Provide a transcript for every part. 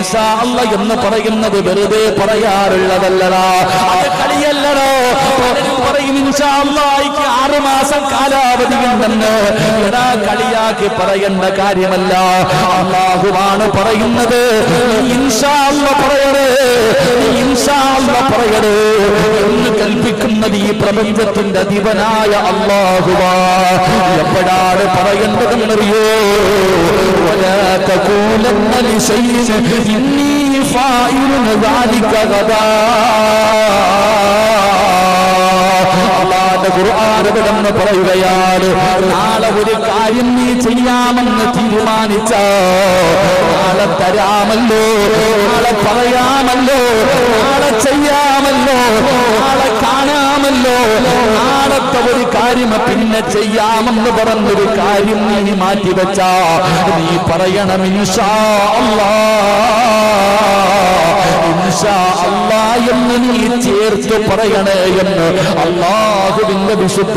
ഇൻഷാ അല്ല എന്ന് പറയുന്നത് വെറുതെ പറയാറുള്ളതല്ലടാ അത് കളിയല്ലടോ പലരും പറയും ഇൻഷാ അല്ലാഹിക്ക് ആറു മാസം കാലാവധി ഉണ്ടെന്ന് എടാ കളിയാക്കി പറയേണ്ട കാര്യമല്ല അള്ളാഹുവാണ് പറയുന്നത് നീ ഇൻഷാ അല്ല പറയണേ നീ ഇൻഷാ അല്ല പറയണേ എന്ന് കൽപ്പിക്കുന്നത് ഈ പ്രപഞ്ചത്തിന്റെ അധിപനായ അള്ളാഹുവാ എപ്പോഴാണ് പറയേണ്ടതെന്നറിയോ ولا تقولن لشيء إني فاعل ذلك غدا അള്ളാന്റെ ഖുർആാനവിടെന്ന് പറയുകയാണ് നാളെ ഒരു കാര്യം നീ ചെയ്യാമെന്ന് തീരുമാനിച്ച നാളെ തരാമല്ലോ നാളെ പറയാമല്ലോ നാളെ ചെയ്യാമല്ലോ നാളെ കാണാമല്ലോ നാളത്തെ ഒരു കാര്യം പിന്നെ ചെയ്യാമെന്ന് പറഞ്ഞൊരു കാര്യം നീ മാറ്റിവെച്ച നീ പറയണം ഇൻഷാ അല്ലാ ഇൻഷാ അല്ലാ എന്ന് നീ ചേർത്ത് പറയണേ എന്ന് അള്ളാഹുവിന്റെ വിശുദ്ധ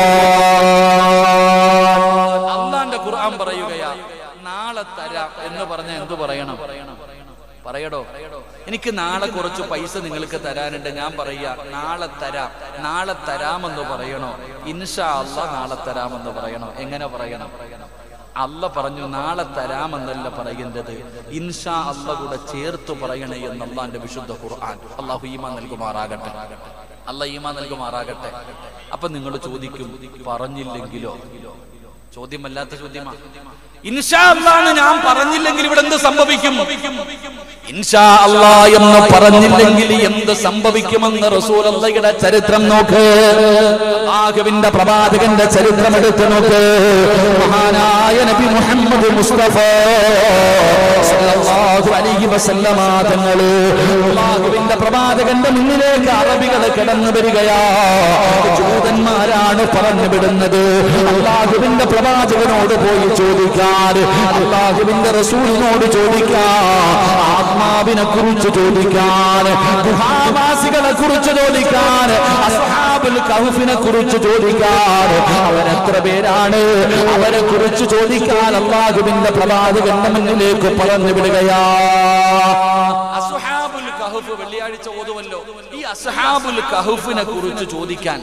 ഖുർആൻ അള്ളാന്റെ ഖുർആൻ പറയുകയാ നാളെ തരാം എന്ന് പറഞ്ഞ എന്തു പറയണം പറയടോ എനിക്ക് നാളെ കുറച്ച് പൈസ നിങ്ങൾക്ക് തരാനുണ്ട് ഞാൻ പറയാ നാളെ തരാം നാളെ തരാമെന്ന് പറയണോ ഇൻഷാ അല്ല നാളെ തരാമെന്ന് പറയണോ എങ്ങനെ പറയണം അല്ല പറഞ്ഞു നാളെ തരാമെന്നല്ല പറയുന്നത് ഇൻഷാ അല്ല കൂടെ ചേർത്ത് പറയണേ എന്ന് അള്ളാന്റെ വിശുദ്ധ ഖുർആൻ അള്ളാഹു ഈമാ നൽകുമാറാകട്ടെ അല്ല ഈമാ നൽകുമാറാകട്ടെ അപ്പൊ നിങ്ങൾ ചോദിക്കും പറഞ്ഞില്ലെങ്കിലോ ചോദ്യമല്ലാത്ത ചോദ്യമാ ഇൻഷാ അല്ലാന്ന് ഞാൻ പറഞ്ഞില്ലെങ്കിൽ ഇവിടെ എന്ത് സംഭവിക്കും ഇൻഷാ അല്ലാ എന്ന് പറഞ്ഞില്ലെങ്കിൽ എന്ത് സംഭവിക്കുമെന്ന് റസൂലയുടെ ചരിത്രം നോക്ക് ആഹുവിന്റെ പ്രവാചകന്റെ ചരിത്രം എടുത്തു നോക്ക് മഹാനായ നബി മുഹമ്മദ് മുസ്തഫ സല്ലല്ലാഹു അലൈഹി വസല്ലമ തങ്ങള് അല്ലാഹുവിന്റെ പ്രവാചകന്റെ മുന്നിലേക്ക് അറബികൾ കടന്നു വരികയാ ജൂതന്മാരാണ് പറഞ്ഞു വിടുന്നത് അള്ളാഹുവിന്റെ പ്രവാചകനോട് പോയി ചോദിക്കാൻ അള്ളാഹുവിന്റെ റസൂലിനോട് ചോദിക്കാൻ ആത്മാവിനെ കുറിച്ച് ചോദിക്കാൻ ഗുഹാവാസികളെ കുറിച്ച് ചോദിക്കാൻ അസ്ഹാബുൽ കഹഫിനെ കുറിച്ച് ചോദിക്കാൻ അവരെത്ര പേരാണ് അവരെ കുറിച്ച് ചോദിക്കാൻ അള്ളാഹുവിന്റെ പ്രവാചകന്റെ മുന്നിലേക്ക് പറഞ്ഞു വിടുകയാ അസ്ഹാബുൽ കഹഫ് വെള്ളിയാഴ്ച ഓതുമല്ലോ ഈ അസ്ഹാബുൽ കഹഫിനെ കുറിച്ച് ചോദിക്കാൻ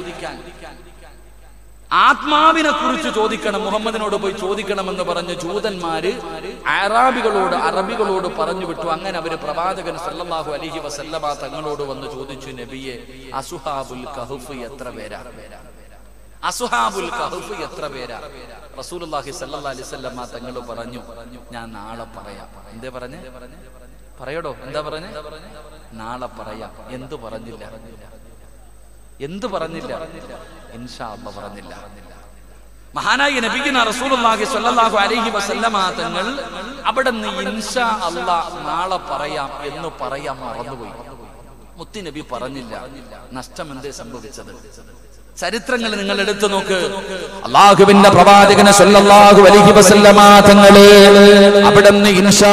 ആത്മാവിനെ കുറിച്ച് ചോദിക്കണം മുഹമ്മദിനോട് പോയി ചോദിക്കണമെന്ന് പറഞ്ഞ് ജൂതന്മാര് അറാബികളോട് അറബികളോട് പറഞ്ഞു വിട്ടു അങ്ങനെ അവര് പ്രവാചകൻ സല്ലല്ലാഹു അലൈഹി വസല്ലമ തങ്ങളോട് വന്ന് ചോദിച്ചു നബിയെ അസുഹാബുൽ കഹഫ് എത്ര പേരാ അസുഹാബുൽ കഹഫ് എത്ര പേരാ റസൂലുള്ളാഹി സല്ലല്ലാഹു അലൈഹി വസല്ലമ തങ്ങൾ പറഞ്ഞു ഞാൻ നാളെ പറയാം എന്തേ പറഞ്ഞേ പറയടോ എന്താ പറഞ്ഞേ നാളെ പറയാം എന്ത് പറഞ്ഞില്ല എന്ത് പറഞ്ഞില്ല ഇൻഷാ അല്ലാ പറഞ്ഞില്ല മഹാനായ നബിക്കുന്ന റസൂലുള്ളാഹി സ്വല്ലല്ലാഹു അലൈഹി വസല്ലമ തങ്ങൾ അവിടെ നിന്ന് ഇൻഷാ അല്ലാ നാളെ പറയാം എന്ന് പറയാൻ മറന്നുപോയി മുത്തി നബി പറഞ്ഞില്ല നഷ്ടം എന്തേ സംഭവിച്ചത് ചരിത്രങ്ങൾ നിങ്ങൾ എടുത്തു നോക്ക് അള്ളാഹുവിന്റെ പ്രവാചകനെ സല്ലല്ലാഹു അലൈഹി വസല്ലമ തങ്ങളെ അവിടുന്ന് ഇൻഷാ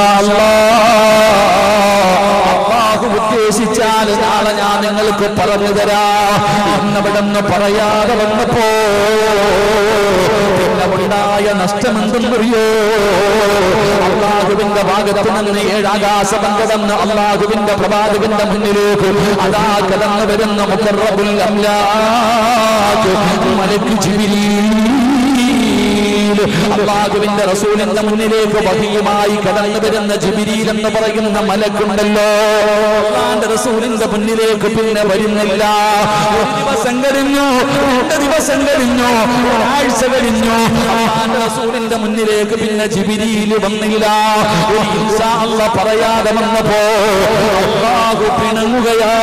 അല്ലാഹു ഉദ്ദേശിച്ചാൽ നാളെ ഞാൻ നിങ്ങൾക്ക് പറഞ്ഞു തരാ എന്നവിടുന്ന് പറയാതെ വന്നപ്പോ പിന്നെ ഉണ്ടായ നഷ്ടമെന്തെന്നറിയോ അള്ളാഹുവിന്റെ ഭാഗത്ത് നിന്ന് ഏഴാകാശം കടന്ന് അള്ളാഹുവിന്റെ പ്രവാചകന്റെ മുന്നിലേക്ക് അതാ കടന്നു വരുന്ന മുഖറബുൽ അംലാഖ് മലക്ക് ജിബിരീൽ അള്ളാഹുവിന്റെ റസൂലിന്റെ മുന്നിലേക്ക് വഹിയുമായി കടന്നു വരുന്ന ജിബിരിയിൽ എന്ന് പറയുന്ന മലക്കുണ്ടല്ലോ അള്ളാന്റെ റസൂലിന്റെ മുന്നിലേക്ക് പിന്നെ വരുന്നില്ല ഒരു ദിവസം കഴിഞ്ഞു രണ്ട് ദിവസം കഴിഞ്ഞു ഒരാഴ്ച കഴിഞ്ഞു അള്ളാന്റെ റസൂലിന്റെ മുന്നിലേക്ക് പിന്നെ ജിബിരിയിൽ വന്നില്ല ഒരു ഇൻഷാ അല്ലാ പറയാതെ വന്നപ്പോ അള്ളാഹു പിണങ്ങുകയാ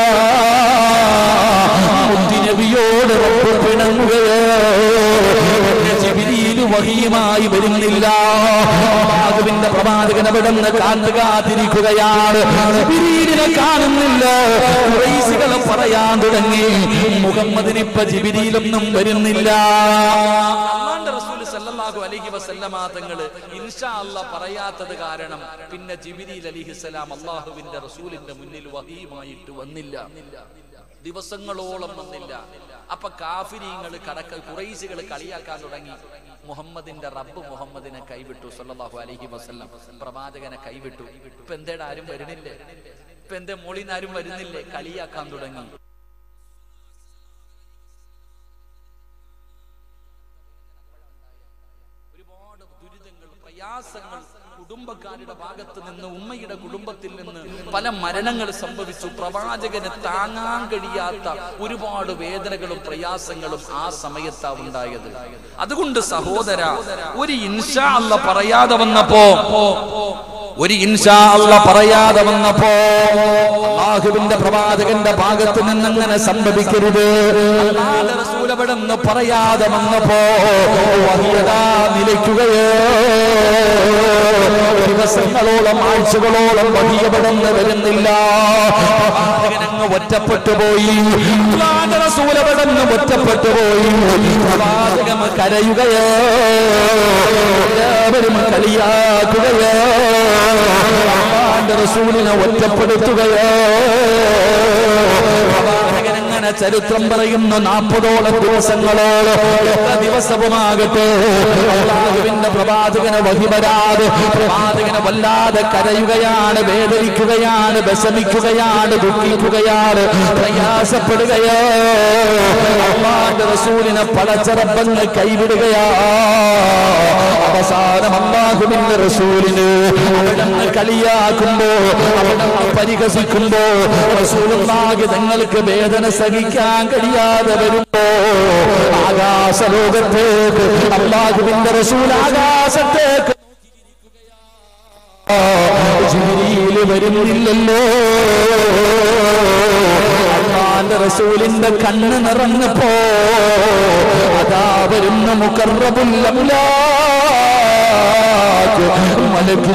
മുത്തിനബിയോട് റബ്ബ് പിണങ്ങുകയോ ജിബിരിയിൽ വഹിയുമായി വരുന്നില്ല അള്ളാഹുവിന്റെ പ്രവാചകൻ അവിടെ നിന്ന് കാത്തു കാത്തിരിക്കുകയാണ് ജിബിരിയിലിനെ കാണുന്നില്ല കുറൈശികൾ പറയാൻ തുടങ്ങി മുഹമ്മദിന് ഇപ്പൊ ജിബിരിയിലൊന്നും വരുന്നില്ല അള്ളാന്റെ റസൂൽ സല്ലല്ലാഹു അലൈഹി വസല്ലമ തങ്ങള് ഇൻഷാ അല്ലാ പറയാത്തത് കാരണം പിന്നെ ജിബിരിൽ അലിഹിസലാം അള്ളാഹുവിന്റെ റസൂലിന്റെ മുന്നിൽ വഹീമായിട്ട് വന്നില്ല ദിവസങ്ങളോളം വന്നില്ല അപ്പൊ കാഫിരീങ്ങൾ കടക്ക കുറൈശികൾ കളിയാക്കാൻ തുടങ്ങി മുഹമ്മദിന്റെ റബ്ബ് മുഹമ്മദിനെ കൈവിട്ടു സല്ലല്ലാഹു അലൈഹി വസല്ലം പ്രവാചകനെ കൈവിട്ടു ഇപ്പൊ എന്തേടെ ആരും വരുന്നില്ലേ ഇപ്പൊ എന്തേ മോളിന്ന് ആരും വരുന്നില്ലേ കളിയാക്കാൻ തുടങ്ങി ഒരുപാട് ദുരിതങ്ങൾ പ്രയാസങ്ങൾ കുടുംബക്കാരുടെ ഭാഗത്ത് നിന്ന് ഉമ്മയുടെ കുടുംബത്തിൽ നിന്ന് പല മരണങ്ങൾ സംഭവിച്ചു പ്രവാചകന് താങ്ങാൻ കഴിയാത്ത ഒരുപാട് വേദനകളും പ്രയാസങ്ങളും ആ സമയത്താ ഉണ്ടായത് അതുകൊണ്ട് സഹോദര ഒരു ഇൻഷാ അല്ല പറയാതെ വന്നപ്പോ ഒരു ഇൻഷാ അല്ല പറയാതെ വന്നപ്പോ അള്ളാഹുവിന്റെ പ്രവാചകന്റെ ഭാഗത്ത് നിന്നങ്ങനെ സംഭവിക്കരുത് അല്ലാഹുവിന്റെ റസൂൽ അവിടെ നിന്ന് പറയാതെ വന്നപ്പോ വഹിയതാ നിലയ്ക്കുകയോ ദിവസങ്ങളോളം ആഴ്ചകളോളം വഹിയപടന്ന് വരുന്നില്ല പ്രവാചകനങ്ങ് ഒറ്റപ്പെട്ടു പോയി അല്ലാഹുവിന്റെ റസൂൽ അവിടെ നിന്ന് ഒറ്റപ്പെട്ടു പോയി പ്രവാചകം കരയുകയോ എല്ലാവരും കളിയാക്കുകയോ അള്ളാന്റെ റസൂലിനെ ഒറ്റപ്പെടുത്തുകയോ പ്രവാചകനങ്ങനെ ചരിത്രം പറയുന്നു നാൽപ്പതോളം ദിവസങ്ങളോളം എത്ര ദിവസവുമാകട്ടെ അള്ളാഹുവിന്റെ പ്രവാചകനെ വഹിവരാതെ പ്രവാചകനെ വല്ലാതെ കരയുകയാണ് വേദനിക്കുകയാണ് വിഷമിക്കുകയാണ് ദുഃഖിക്കുകയാണ് പ്രയാസപ്പെടുകയോ അള്ളാന്റെ റസൂലിനെ പടച്ചറപ്പങ്ങ് കൈവിടുകയാ അവസാനം അള്ളാഹുവിന്റെ റസൂലിന് അവിടുന്ന് കളിയാക്കുമ്പോ അവിടുന്ന് പരിഹസിക്കുമ്പോ റസൂലുള്ളാഹി തങ്ങൾക്ക് വേദന സഹിക്കാൻ കഴിയാതെ വരുമ്പോ ആകാശലോകത്തേക്ക് അള്ളാഹുവിന്റെ റസൂൽ ആകാശത്തേക്ക് ജിബ്രീല് വരുന്നില്ലല്ലോ അള്ളാന്റെ റസൂലിന്റെ കണ്ണ് നിറഞ്ഞപ്പോ അതാ വരുന്ന മുക്കറബുല്ലമുലാക്ക് മലക്ക്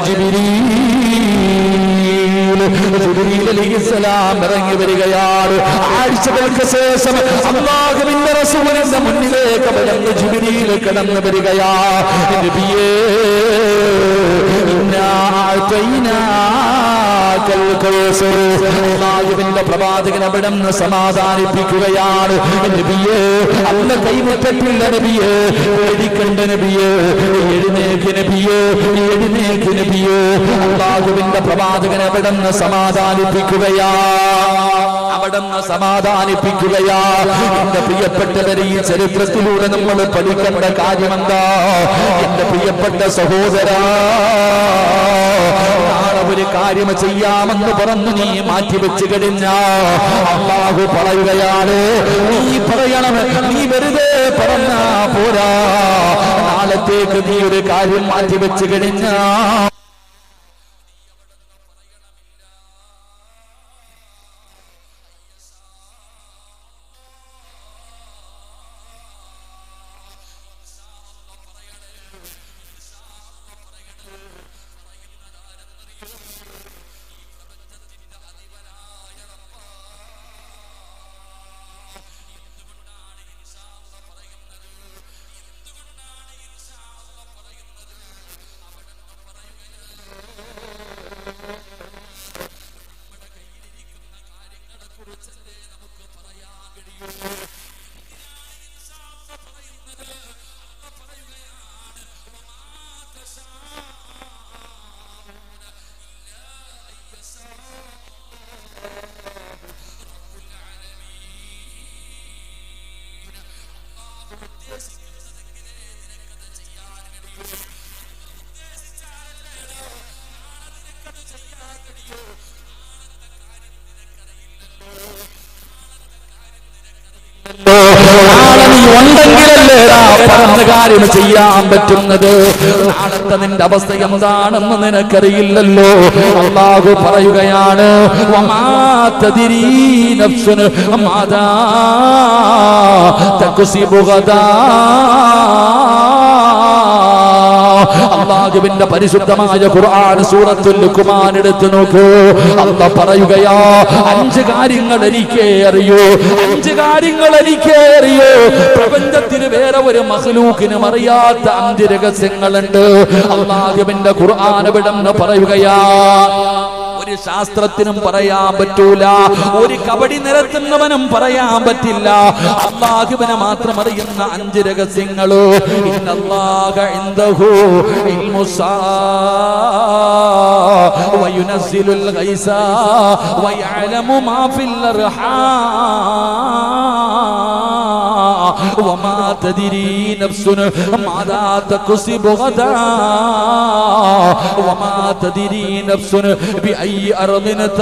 ജിബിരീൽ ഇറങ്ങി വരികയാണ് ആഴ്ചകൾക്ക് ശേഷം അള്ളാഹുവിന്റെ റസൂലിന്റെ മുന്നിലേക്ക് വിടന്ന് ജിബിരിയിൽ കിടന്നു വരികയാ നബിയേ ഇന്നാ അഅ്തൈനാക്കൽ കൗസർ. അള്ളാഹുവിന്റെ പ്രവാചകൻ അവിടെ നിന്ന് സമാധാനിപ്പിക്കുകയാണ് നബിയേ അല്ല കൈമുറ്റത്തില്ല നബിയേ പേടിക്കണ്ട നബിയേ എഴുന്നേക്ക് നബിയേ എഴുന്നേക്ക് നബിയേ അള്ളാഹുവിന്റെ പ്രവാചകൻ അവിടെ നിന്ന് സമാധാനിപ്പിക്കുകയാ അവിടെ നിന്ന് സമാധാനിപ്പിക്കുകയാ എന്റെ പ്രിയപ്പെട്ടവരെ ഈ ചരിത്രത്തിലൂടെ നമ്മൾ പഠിക്കേണ്ട കാര്യമെന്താ എന്റെ പ്രിയപ്പെട്ട സഹോദരാ നാളെ ഒരു കാര്യം ചെയ്യാമെന്ന് പറഞ്ഞു നീ മാറ്റിവെച്ച് കഴിഞ്ഞ അള്ളാഹു പറയുകയാണ് നീ പറയണം നീ വെറുതെ പറഞ്ഞാ പോരാ നാളത്തേക്ക് നീ ഒരു കാര്യം മാറ്റിവെച്ച് കഴിഞ്ഞ നാളെ നീ ഉണ്ടെങ്കിലല്ലേടാ പറഞ്ഞ കാര്യം ചെയ്യാൻ പറ്റുന്നത് നാളത്തെ നിന്റെ അവസ്ഥ എന്താണെന്ന് നിനക്കറിയില്ലല്ലോ അള്ളാഹു പറയുകയാണ് വമാ തദ്രീ നഫ്സുൻ മാതാ തക്സിബു ഗദാ അള്ളാഹുവിന്റെ പരിശുദ്ധമായ ഖുർആൻ സൂറത്തുൽ ലുക്മാൻ എടുത്തു നോക്കൂ അല്ല പറയുകയാ അഞ്ച് കാര്യങ്ങൾ എനിക്കേ അറിയൂ അഞ്ച് കാര്യങ്ങൾ എനിക്കേ അറിയൂ പ്രപഞ്ചത്തിന് വേറെ ഒരു മഹ്ലൂക്കിനും അറിയാത്ത അഞ്ച് രഹസ്യങ്ങളുണ്ട് അള്ളാഹുവിന്റെ ഖുർആൻ വിടന്ന് പറയുകയാ ഒരു ശാസ്ത്രത്തിനും പറയാൻ പറ്റൂല ഒരു കബഡി നിരത്തുന്നവനും പറയാൻ പറ്റില്ല അള്ളാഹുവിനെ മാത്രം അറിയുന്ന അഞ്ച് രഹസ്യങ്ങളോ ഇന്നല്ലാഹ ഇൻദഹു ഇൽമുസാ وينزل الغيث ويعلم ما في الأرحام وما تدري نفس ماذا تكسب غدا وما تدري نفس بأي أرض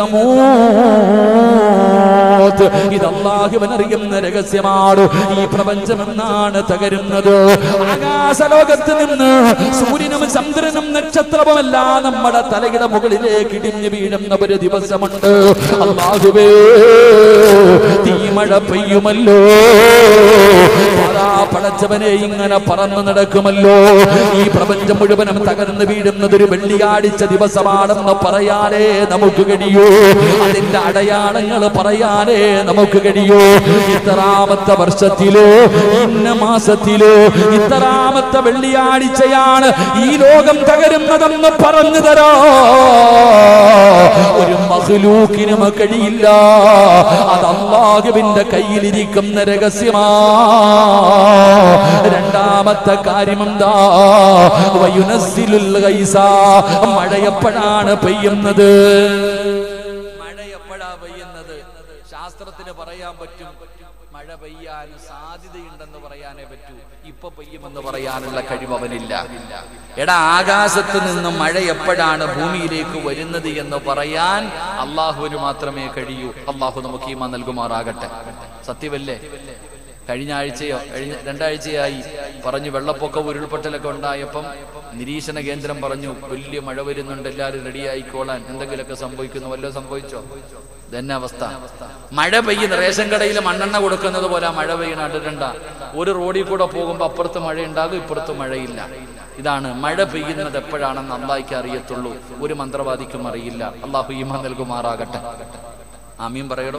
تموت ഇത് അള്ളാഹുവൻ അറിയുന്ന രഹസ്യമാണ് ഈ പ്രപഞ്ചം എന്നാണ് തകരുന്നത് ആകാശലോകത്ത് നിന്ന് സൂര്യനും ചന്ദ്രനും നക്ഷത്രവുമെല്ലാം നമ്മുടെ തലയുടെ മുകളിലേക്ക് ഇടിഞ്ഞു വീഴുന്ന ഒരു ദിവസമുണ്ട് അള്ളാഹുവേ തീമഴ പെയ്യുമല്ലോ പതാ പടച്ചവനെ ഇങ്ങനെ പറന്നു നടക്കുമല്ലോ ഈ പ്രപഞ്ചം മുഴുവനും തകർന്നു വീഴുന്നത് ഒരു വെള്ളിയാഴ്ച ദിവസമാണെന്ന് പറയാനേ നമുക്ക് കഴിയൂ അതിന്റെ അടയാളങ്ങൾ പറയാനേ നമുക്ക് കഴിയൂ ഇത്രാമത്തെ വർഷത്തിലോ ഇന്ന മാസത്തിലോ ഇത്രാമത്തെ വെള്ളിയാഴ്ചയാണ് ഈ ലോകം തകരുന്നതെന്ന് പറഞ്ഞു തരോ ഒരു മഹ്ലൂക്കിനും കഴിയില്ല അത് അള്ളാഹുവിന്റെ കയ്യിലിരിക്കുന്ന രഹസ്യമാ രണ്ടാമത്തെ കാര്യം എന്താ വയുനസ്സിലുൽ ഗൈസ മഴ എപ്പോഴാണ് പെയ്യുന്നത് മഴ എപ്പോഴാ പെയ്യുന്നത് ശാസ്ത്രത്തിന് പറയാൻ പറ്റും മഴ പെയ്യാൻ സാധ്യതയുണ്ടെന്ന് പറയാനേ പറ്റൂ ഇപ്പൊ പെയ്യുമെന്ന് പറയാനുള്ള കഴിവ് അവനില്ല എടാ ആകാശത്ത് നിന്ന് മഴ എപ്പോഴാണ് ഭൂമിയിലേക്ക് വരുന്നത് എന്ന് പറയാൻ അള്ളാഹുവിന് മാത്രമേ കഴിയൂ അള്ളാഹു നമുക്ക് ഈമ നൽകുമാറാകട്ടെ സത്യമല്ലേ കഴിഞ്ഞ ആഴ്ചയോ കഴിഞ്ഞ രണ്ടാഴ്ചയായി പറഞ്ഞു വെള്ളപ്പൊക്ക ഉരുൾപൊട്ടലൊക്കെ ഉണ്ടായപ്പം നിരീക്ഷണ കേന്ദ്രം പറഞ്ഞു വലിയ മഴ വരുന്നുണ്ട് എല്ലാവരും റെഡി ആയിക്കോളാൻ എന്തെങ്കിലുമൊക്കെ സംഭവിക്കുന്നു വല്ലതും സംഭവിച്ചോ ഇതന്നെ അവസ്ഥ മഴ പെയ്യുന്ന റേഷൻ കടയിൽ മണ്ണെണ്ണ കൊടുക്കുന്നത് പോലെ ആ മഴ പെയ്യണ ഇടണ്ട ഒരു റോഡിൽ കൂടെ പോകുമ്പോൾ അപ്പുറത്ത് മഴ ഉണ്ടാകും ഇപ്പുറത്ത് മഴയില്ല ഇതാണ് മഴ പെയ്യുന്നത് എപ്പോഴാണെന്ന് അള്ളാഹിക്ക് അറിയത്തുള്ളൂ ഒരു മന്ത്രവാദിക്കും അറിയില്ല അള്ളാഹു ഈമ നൽകുമാറാകട്ടെ ആമീൻ പറയടോ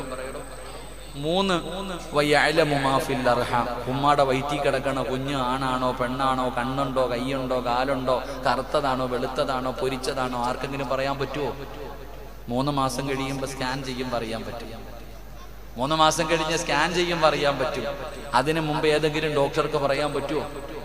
മൂന്ന് വയ്യഅലമു മാ ഫിൽ അർഹാം. ഉമ്മാടെ വയറ്റി കിടക്കണ കുഞ്ഞ് ആണാണോ പെണ്ണാണോ കണ്ണുണ്ടോ കൈയുണ്ടോ കാലുണ്ടോ കറുത്തതാണോ വെളുത്തതാണോ പൊരിച്ചതാണോ ആർക്കെങ്കിലും പറയാൻ പറ്റുമോ മൂന്ന് മാസം കഴിയുമ്പോൾ സ്കാൻ ചെയ്യുമ്പോൾ അറിയാൻ പറ്റും മൂന്ന് മാസം കഴിഞ്ഞ് സ്കാൻ ചെയ്യുമ്പോൾ അറിയാൻ പറ്റും അതിനു മുമ്പ് ഏതെങ്കിലും ഡോക്ടർക്ക് പറയാൻ പറ്റുമോ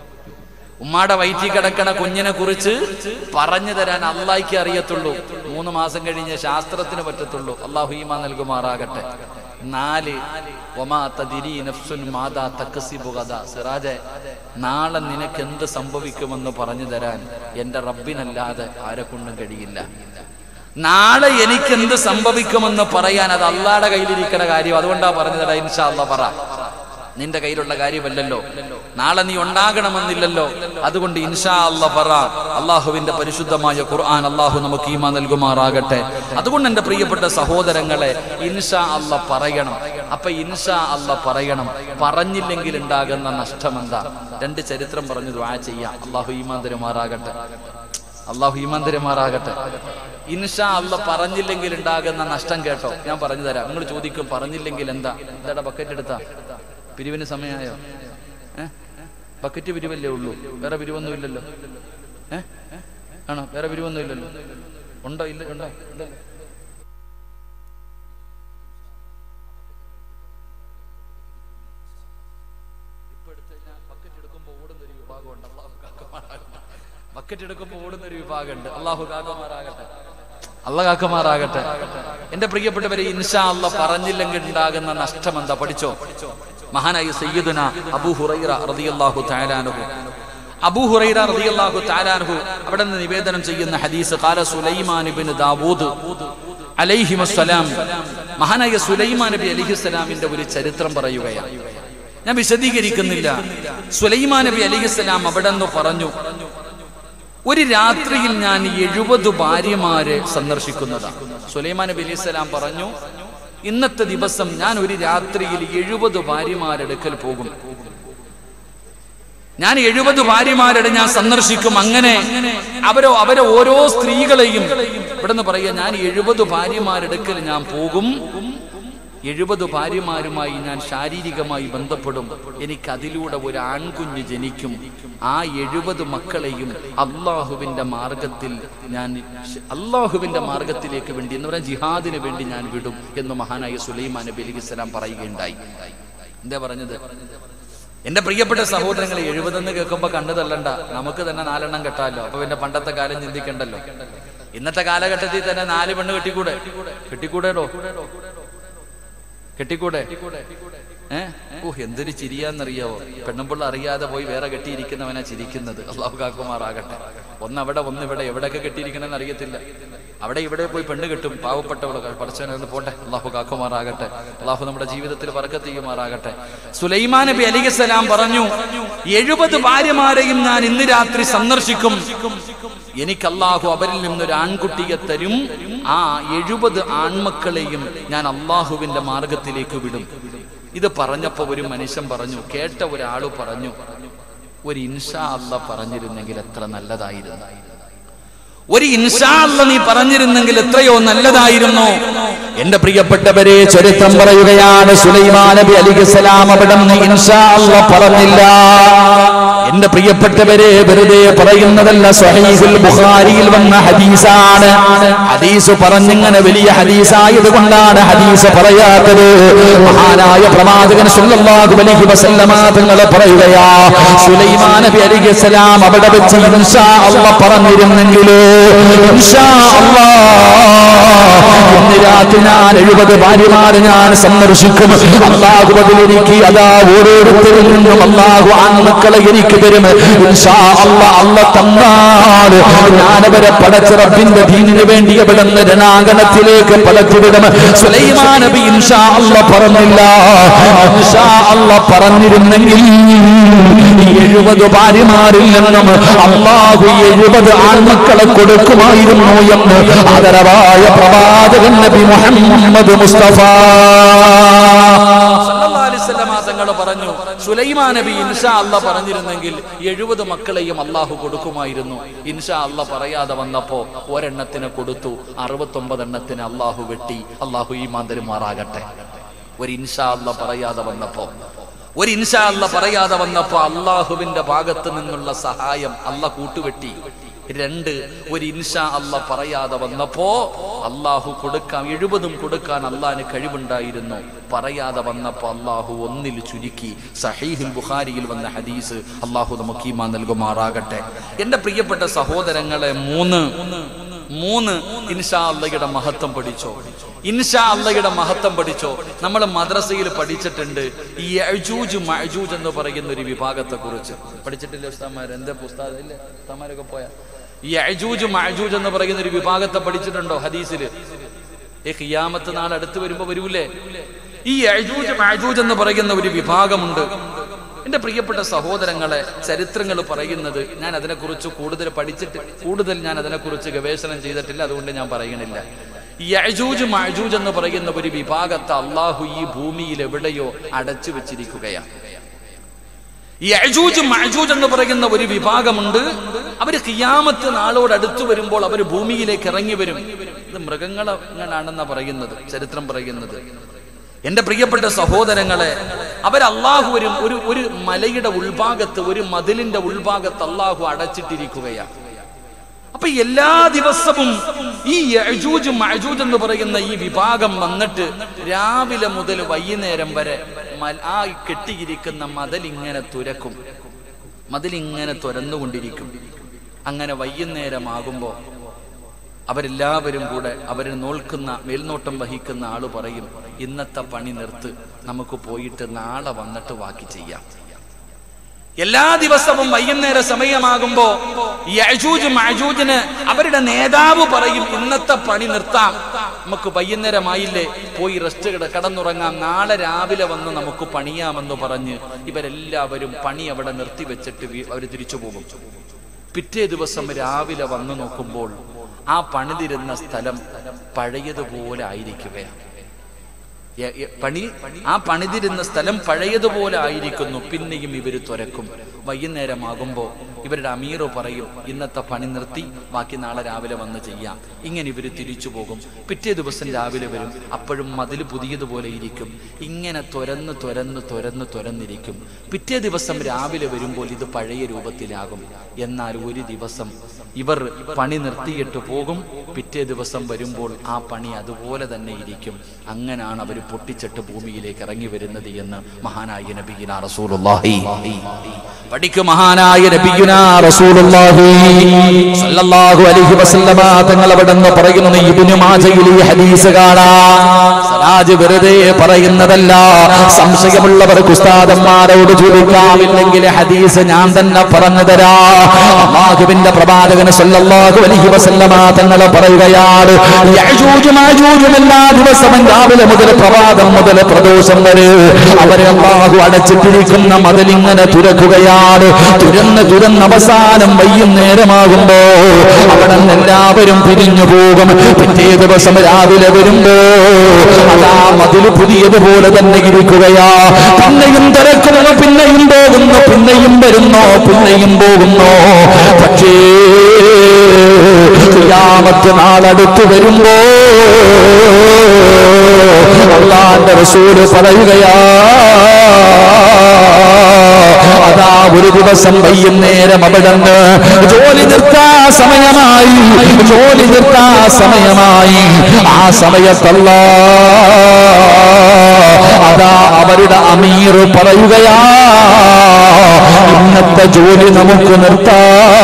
ഉമ്മാടെ വയറ്റി കിടക്കണ കുഞ്ഞിനെ കുറിച്ച് പറഞ്ഞു തരാൻ അള്ളാഹിക്ക് അറിയത്തുള്ളൂ മൂന്ന് മാസം കഴിഞ്ഞ് ശാസ്ത്രത്തിന് പറ്റത്തുള്ളൂ അള്ളാഹു ഈമ നൽകുമാറാകട്ടെ നാല് ഒമാ തദിരി നഫ്സുൻ മാതാ തക്കസിബു ഗദ. സിറാജെ നാളെ നിനക്ക് എന്ത് സംഭവിക്കുമെന്ന് പറഞ്ഞു തരാൻ എന്റെ റബ്ബിനല്ലാതെ ആരെ കൊണ്ടും കഴിയില്ല നാളെ എനിക്ക് എന്ത് സംഭവിക്കുമെന്ന് പറയാൻ അത് അള്ളാടെ കയ്യിലിരിക്കണ കാര്യം അതുകൊണ്ടാ പറഞ്ഞു തരാ ഇൻഷാ അള്ളാ പറ നിന്റെ കയ്യിലുള്ള കാര്യമല്ലല്ലോ നാളെ നീ ഉണ്ടാകണമെന്നില്ലല്ലോ അതുകൊണ്ട് ഇൻഷാ അല്ല പറ അള്ളാഹുവിന്റെ പരിശുദ്ധമായ ഖുർആൻ അള്ളാഹു നമുക്ക് ഈമ നൽകുമാറാകട്ടെ അതുകൊണ്ട് എന്റെ പ്രിയപ്പെട്ട സഹോദരങ്ങളെ ഇൻഷാ അല്ല പറയണം അപ്പൊ ഇൻഷാ അല്ല പറയണം പറഞ്ഞില്ലെങ്കിൽ ഉണ്ടാകുന്ന നഷ്ടം എന്താ രണ്ട് ചരിത്രം പറഞ്ഞു ദ്വാ ചെയ്യാം അള്ളാഹു ഈമാൻ തരുമാറാകട്ടെ അള്ളാഹു ഈമാൻ തരുമാറാകട്ടെ ഇൻഷാ അല്ല പറഞ്ഞില്ലെങ്കിൽ ഉണ്ടാകുന്ന നഷ്ടം കേട്ടോ ഞാൻ പറഞ്ഞു തരാം നിങ്ങൾ ചോദിക്കും പറഞ്ഞില്ലെങ്കിൽ എന്താ എന്താടാ ബക്കറ്റ് എടുത്താ പിരിവിന് സമയമായോ ഏ ബക്കറ്റ് പിരിവല്ലേ ഉള്ളൂ വേറെ പിരിവൊന്നും ഇല്ലല്ലോ ഏ ആണോ വേറെ പിരിവൊന്നും ഇല്ലല്ലോ ഉണ്ടോ ഇല്ല ഉണ്ടോ ഇല്ലല്ലോ ബക്കറ്റ് എടുക്കുമ്പോൾ ഓടുന്ന ഒരു വിഭാഗമുണ്ട് അള്ളാഹു കാക്കമാറാകട്ടെ അല്ല കാക്കമാറാകട്ടെ എന്റെ പ്രിയപ്പെട്ടവരെ ഇൻഷാ അല്ല പറഞ്ഞില്ലെങ്കിൽ ഉണ്ടാകുന്ന നഷ്ടം എന്താ പഠിച്ചോ മഹാനായ സയ്യിദുന അബൂ ഹുറൈറ റളിയല്ലാഹു തആലാനഹു അബൂ ഹുറൈറ റളിയല്ലാഹു തആലാനഹു അവിടെ നിന്ന് നിവേദനം ചെയ്യുന്ന ഹദീസ് ഖാല സുലൈമാൻ ഇബ്നു ദാവൂദ് അലൈഹി വസ്സലാം മഹാനായ സുലൈമാൻ നബി അലിഹിസ്സലാമിന്റെ ഒരു ചരിത്രം പറയുകയാണ് ഞാൻ വിശദീകരിക്കുന്നില്ല സുലൈമാൻ നബി അലിഹിസ്സലാം അവിടെ നിന്ന് പറഞ്ഞു ഒരു രാത്രിയിൽ ഞാൻ എഴുപത് ഭാര്യമാരെ സന്ദർശിക്കുന്നതാണ് സുലൈമാൻ നബി അലൈഹി സ്വലാം പറഞ്ഞു ഇന്നത്തെ ദിവസം ഞാൻ ഒരു രാത്രിയിൽ എഴുപത് ഭാര്യമാരെടുക്കൽ പോകും ഞാൻ എഴുപത് ഭാര്യമാരുടെ ഞാൻ സന്ദർശിക്കും അങ്ങനെ അവരോ അവരെ ഓരോ സ്ത്രീകളെയും ഇവിടെ നിന്ന് പറയുക ഞാൻ എഴുപത് ഭാര്യമാരെടുക്കൽ ഞാൻ പോകും എഴുപത് ഭാര്യമാരുമായി ഞാൻ ശാരീരികമായി ബന്ധപ്പെടും എനിക്ക് അതിലൂടെ ഒരു ആൺകുഞ്ഞ് ജനിക്കും ആ എഴുപത് മക്കളെയും അള്ളാഹുവിന്റെ മാർഗത്തിൽ ഞാൻ അള്ളാഹുവിന്റെ മാർഗത്തിലേക്ക് വേണ്ടി എന്ന് പറയാൻ ജിഹാദിന് വേണ്ടി ഞാൻ വിടും എന്ന് മഹാനായ സുലൈമാൻ നബി അലൈഹി സ്വലാം പറയുകയുണ്ടായി എന്താ പറഞ്ഞത് എന്റെ പ്രിയപ്പെട്ട സഹോദരങ്ങളെ എഴുപതെന്ന് കേൾക്കുമ്പോ കണ്ണു തള്ളണ്ട നമുക്ക് തന്നെ നാലെണ്ണം കെട്ടാമല്ലോ അപ്പൊ പിന്നെ പണ്ടത്തെ കാലം ചിന്തിക്കണ്ടല്ലോ ഇന്നത്തെ കാലഘട്ടത്തിൽ തന്നെ നാല് പെണ്ണ് കെട്ടിക്കൂടെ കെട്ടിക്കൂടേടോ കെട്ടിക്കൂടെ ഏ ഓ എന്തൊരു ചിരിയാന്നറിയാവോ പെണ്ണുമ്പിള്ള അറിയാതെ പോയി വേറെ കെട്ടിയിരിക്കുന്നവനാ ചിരിക്കുന്നത് അള്ളാഹു കാക്കുമാറാകട്ടെ ഒന്ന് അവിടെ ഒന്ന് ഇവിടെ എവിടെയൊക്കെ കെട്ടിയിരിക്കണമെന്ന് അറിയത്തില്ല അവിടെ ഇവിടെ പോയി പെണ്ണ് കെട്ടും പാവപ്പെട്ടവള് പടച്ചവനൊന്ന് പോട്ടെ അള്ളാഹു കാക്കുമാറാകട്ടെ അള്ളാഹു നമ്മുടെ ജീവിതത്തിൽ പറക്കത്തിയുമാറാകട്ടെ സുലൈമാൻ നബി അലിഖലാം പറഞ്ഞു എഴുപത് ഭാര്യമാരെയും ഞാൻ ഇന്ന് രാത്രി സന്ദർശിക്കും എനിക്ക് അള്ളാഹു അവരിൽ നിന്നൊരു ആൺകുട്ടിയെ തരും ആ എഴുപത് ആൺമക്കളെയും ഞാൻ അള്ളാഹുവിന്റെ മാർഗത്തിലേക്ക് വിടും ഇത് പറഞ്ഞപ്പോ ഒരു മനുഷ്യൻ പറഞ്ഞു കേട്ട ഒരാള് പറഞ്ഞു ഒരു ഇൻഷാ അല്ല പറഞ്ഞിരുന്നെങ്കിൽ എത്ര നല്ലതായിരുന്നു ഒരു ഇൻഷാ അല്ല നീ പറഞ്ഞിരുന്നെങ്കിൽ എത്രയോ നല്ലതായിരുന്നു എന്റെ പ്രിയപ്പെട്ടവരെ ചരിത്രം പറയുകയാണ് സുലൈമാൻ നബി അലിഖലാം അവിടെ നിന്ന് ഇൻഷാ അല്ലാ പറഞ്ഞില്ല എന്റെ പ്രിയപ്പെട്ടവരെ വെറുതെ പറയുന്നതല്ല സഹീഹുൽ ബുഖാരിയിൽ വന്ന ഹദീസാണ് ഹദീസ് പറഞ്ഞിങ്ങനെ വലിയ ഹദീസായത് കൊണ്ടാണ് ഹദീസ് പറയാത്തത് മഹാനായ പ്രവാചകൻ സല്ലല്ലാഹു അലൈഹി വസല്ലമ തങ്ങൾ പറയുകയാ സുലൈമാൻ നബി അലിഖലാം അവിടെ വെച്ച് ഇൻഷാ അല്ലാ പറഞ്ഞിരുന്നെങ്കിലോ ഇൻഷാ അല്ലാ ഇന്ന് രാത്രി ഞാൻ എഴുപത് ഭാര്യമാരെ ഞാൻ സന്ദർശിക്കും അള്ളാഹു അതിലെനിക്ക് അതാ ഓരോരുത്തരിൽ നിന്നും അള്ളാഹു ആൺമക്കളെ എനിക്ക് തരും ഇൻഷാ അല്ലാ അല്ല തന്നാൽ ഞാനവരെ പടച്ച റബ്ബിന്റെ ദീനിന് വേണ്ടി അവിടെ നിന്ന് രണാങ്കണത്തിലേക്ക് പലത്തിവിടും സുലൈമാൻ നബി ഇൻഷാ അല്ല പറഞ്ഞില്ല ഇൻഷാ അല്ല പറഞ്ഞിരുന്നെങ്കിൽ ഈ എഴുപത് ഭാര്യമാരിൽ നിന്നും അള്ളാഹു എഴുപത് ആൺമക്കളെ കൊടുക്കുമായിരുന്നു എന്ന് ആദരവായ പ്രവാചകൻ നബി മുഹമ്മദ് മുസ്തഫ സല്ലല്ലാഹു അലൈഹി വസല്ലമ തങ്ങൾ പറഞ്ഞു സുലൈമാൻ നബി ഇൻഷാ അല്ല പറഞ്ഞിരുന്നെങ്കിൽ എഴുപത് മക്കളെയും അള്ളാഹു കൊടുക്കുമായിരുന്നു ഇൻഷാ അല്ല പറയാതെ വന്നപ്പോ ഒരെണ്ണത്തിന് കൊടുത്തു അറുപത്തൊമ്പത് എണ്ണത്തിന് അള്ളാഹു വെട്ടി അള്ളാഹു ഈ മാന്തരുമാറാകട്ടെ ഒരു ഇൻഷാ അല്ല പറയാതെ വന്നപ്പോ ഒരു ഇൻഷാ അല്ല പറയാതെ വന്നപ്പോ അള്ളാഹുവിന്റെ ഭാഗത്ത് നിന്നുള്ള സഹായം അല്ല കൂട്ടുവെട്ടി രണ്ട് ഒരു ഇൻഷാ അല്ല പറയാതെ വന്നപ്പോ അള്ളാഹു കൊടുക്കാൻ എഴുപതും കൊടുക്കാൻ അള്ളാഹിന് കഴിവുണ്ടായിരുന്നു പറയാതെ വന്നപ്പോ അള്ളാഹു ഒന്നിൽ ചുരുക്കി സഹീഹുൽ ബുഖാരിയിൽ വന്ന ഹദീസ് അള്ളാഹു നമുക്ക് ഈമാ നൽകുമാറാകട്ടെ എന്റെ പ്രിയപ്പെട്ട സഹോദരങ്ങളെ മൂന്ന് മൂന്ന് ഇൻഷാ അള്ളയുടെ മഹത്വം പഠിച്ചോ ഇൻഷാ അള്ളയുടെ മഹത്വം പഠിച്ചോ നമ്മൾ മദ്രസയിൽ പഠിച്ചിട്ടുണ്ട് ഈ അജൂജ് മഅജൂജ് എന്ന് പറയുന്ന ഒരു വിഭാഗത്തെ കുറിച്ച് പഠിച്ചിട്ടില്ലേ ഉസ്താമാർ എന്താ പുസ്തകം ഇല്ലേ ഉസ്താമാരൊക്കെ പോയാ ഈ അജൂജ് മഅജൂജ് എന്ന് പറയുന്ന ഒരു വിഭാഗത്തെ പഠിച്ചിട്ടുണ്ടോ ഹദീസിൽ ഈ ഖിയാമത്ത് നാൾ അടുത്ത് വരുമ്പോ വരൂലേ ഈ അജൂജ് മഅജൂജ് എന്ന് പറയുന്ന ഒരു വിഭാഗമുണ്ട് എന്റെ പ്രിയപ്പെട്ട സഹോദരങ്ങളെ ചരിത്രങ്ങൾ പറയുന്നത് ഞാൻ അതിനെക്കുറിച്ച് കൂടുതൽ പഠിച്ചിട്ട് കൂടുതൽ ഞാൻ അതിനെക്കുറിച്ച് ഗവേഷണം ചെയ്തിട്ടില്ല അതുകൊണ്ട് ഞാൻ പറയണില്ല യജൂജ് മഅജൂജ് എന്ന് പറയുന്ന ഒരു വിഭാഗത്തെ അള്ളാഹു ഈ ഭൂമിയിൽ എവിടെയോ അടച്ചു വെച്ചിരിക്കുകയാണ് യജൂജ് മഅജൂജ് എന്ന് പറയുന്ന ഒരു വിഭാഗമുണ്ട് അവര് കിയാമത്ത് നാളോട് അടുത്തു വരുമ്പോൾ അവർ ഭൂമിയിലേക്ക് ഇറങ്ങി വരും ഇത് മൃഗങ്ങളാണെന്നാ പറയുന്നത് ചരിത്രം പറയുന്നത് എന്റെ പ്രിയപ്പെട്ട സഹോദരങ്ങളെ അവർ അള്ളാഹു ഒരു ഒരു ഒരു മലയുടെ ഉൾഭാഗത്ത് ഒരു മതിലിന്റെ ഉൾഭാഗത്ത് അള്ളാഹു അടച്ചിട്ടിരിക്കുകയാണ് അപ്പൊ എല്ലാ ദിവസവും ഈ യജൂജ് മഅജൂജ് എന്ന് പറയുന്ന ഈ വിഭാഗം വന്നിട്ട് രാവിലെ മുതൽ വൈകുന്നേരം വരെ മൽ- ആ കെട്ടിയിരിക്കുന്ന മതിൽ ഇങ്ങനെ തുരക്കും മതിൽ ഇങ്ങനെ തുരന്നുകൊണ്ടിരിക്കും അങ്ങനെ വൈകുന്നേരമാകുമ്പോ അവരെല്ലാവരും കൂടെ അവരെ നോൽക്കുന്ന മേൽനോട്ടം വഹിക്കുന്ന ആള് പറയും ഇന്നത്തെ പണി നിർത്ത് നമുക്ക് പോയിട്ട് നാളെ വന്നിട്ട് ബാക്കി ചെയ്യാം എല്ലാ ദിവസവും വൈകുന്നേര സമയമാകുമ്പോ യജൂജ് മഅജൂജിന് അവരുടെ നേതാവ് പറയും ഇന്നത്തെ പണി നിർത്താം നമുക്ക് വൈകുന്നേരമായില്ലേ പോയി റെസ്റ്റ് കിട കടന്നുറങ്ങാം നാളെ രാവിലെ വന്ന് നമുക്ക് പണിയാമെന്ന് പറഞ്ഞ് ഇവരെല്ലാവരും പണി അവിടെ നിർത്തിവെച്ചിട്ട് അവർ തിരിച്ചു പോകും പിറ്റേ ദിവസം രാവിലെ വന്നു നോക്കുമ്പോൾ ആ പണിതിരുന്ന സ്ഥലം പഴയതുപോലെ ആയിരിക്കുകയാണ് എ- എ- പണി ആ പണിതിരുന്ന സ്ഥലം പഴയതുപോലെ ആയിരിക്കുന്നു പിന്നെയും ഇവർ തുരക്കും വൈകുന്നേരമാകുമ്പോൾ ഇവരുടെ അമീറോ പറയും ഇന്നത്തെ പണി നിർത്തി ബാക്കി നാളെ രാവിലെ വന്ന് ചെയ്യാം ഇങ്ങനെ ഇവർ തിരിച്ചു പോകും പിറ്റേ ദിവസം രാവിലെ വരും അപ്പോഴും മതിൽ പുതിയതുപോലെ ഇരിക്കും ഇങ്ങനെ തുരന്ന് തുരന്ന് തുരന്ന് തുരന്നിരിക്കും പിറ്റേ ദിവസം രാവിലെ വരുമ്പോൾ ഇത് പഴയ രൂപത്തിലാകും എന്നാൽ ഒരു ദിവസം ഇവർ പണി നിർത്തിയിട്ട് പോകും പിറ്റേ ദിവസം വരുമ്പോൾ ആ പണി അതുപോലെ തന്നെ ഇരിക്കും അങ്ങനാണ് അവർ പൊട്ടിച്ചിട്ട് ഭൂമിയിലേക്ക് ഇറങ്ങി വരുന്നത് എന്ന് മഹാനായ നബിഗിന റസൂലുള്ളാഹി പഠിക്കും മഹാനായ നബിഗിന റസൂലുള്ളാഹി സല്ലല്ലാഹു അലൈഹി വസല്ലമ തങ്ങൾ അവിടെ നിന്ന് പറയുന്നു ഇബ്നു മാജയിൽ ഈ ഹദീസ് കാണാം സലാജ് വെറുതെ പറയുന്നതല്ല സംശയമുള്ളവർക്ക് ഉസ്താദന്മാരോട് ചോദിക്കാമില്ലെങ്കിൽ ഹദീസ് ഞാൻ തന്നെ പറഞ്ഞു തരാ അള്ളാഹുവിന്റെ പ്രവാചകന് സല്ലല്ലാഹു അലൈഹി വസല്ലമ തങ്ങൾ പറയുകയാണ് യഅജൂജും മാജൂജും എല്ലാ ദിവസവും രാവിലെ മുതൽ പ്രഭാതം മുതൽ പ്രദോഷം വരെ അവരെ അള്ളാഹു അടച്ചിട്ടിരിക്കുന്ന മതിലിങ്ങനെ തുരക്കുകയാണ് തുരന്ന് തുരന്ന് അവസാനം വൈകുന്നേരമാകുമ്പോ അവിടെ നിന്ന് എല്ലാവരും പിരിഞ്ഞു പോകും പിറ്റേ ദിവസം രാവിലെ വരുമ്പോ അതാ മതിൽ പുതിയതുപോലെ തന്നെ ഇരിക്കുകയാ പിന്നെയും തിരക്കുന്നു പിന്നെയും പോകുന്നു പിന്നെയും വരുന്നു പിന്നെയും പോകുന്നു പക്ഷേ ഖിയാമത്ത് നാളടുത്ത് വരുമ്പോ അള്ളാന്റെ റസൂല് പറയുകയാ അതാ ഒരു ദിവസം വൈകുന്നേരം അവിടുന്ന് ജോലി നിർത്താ സമയമായി ജോലി നിർത്താ സമയമായി ആ സമയത്തല്ല അതാ അവരുടെ അമീർ പറയുകയാ ഇന്നത്തെ ജോലി നമുക്ക് നിർത്താ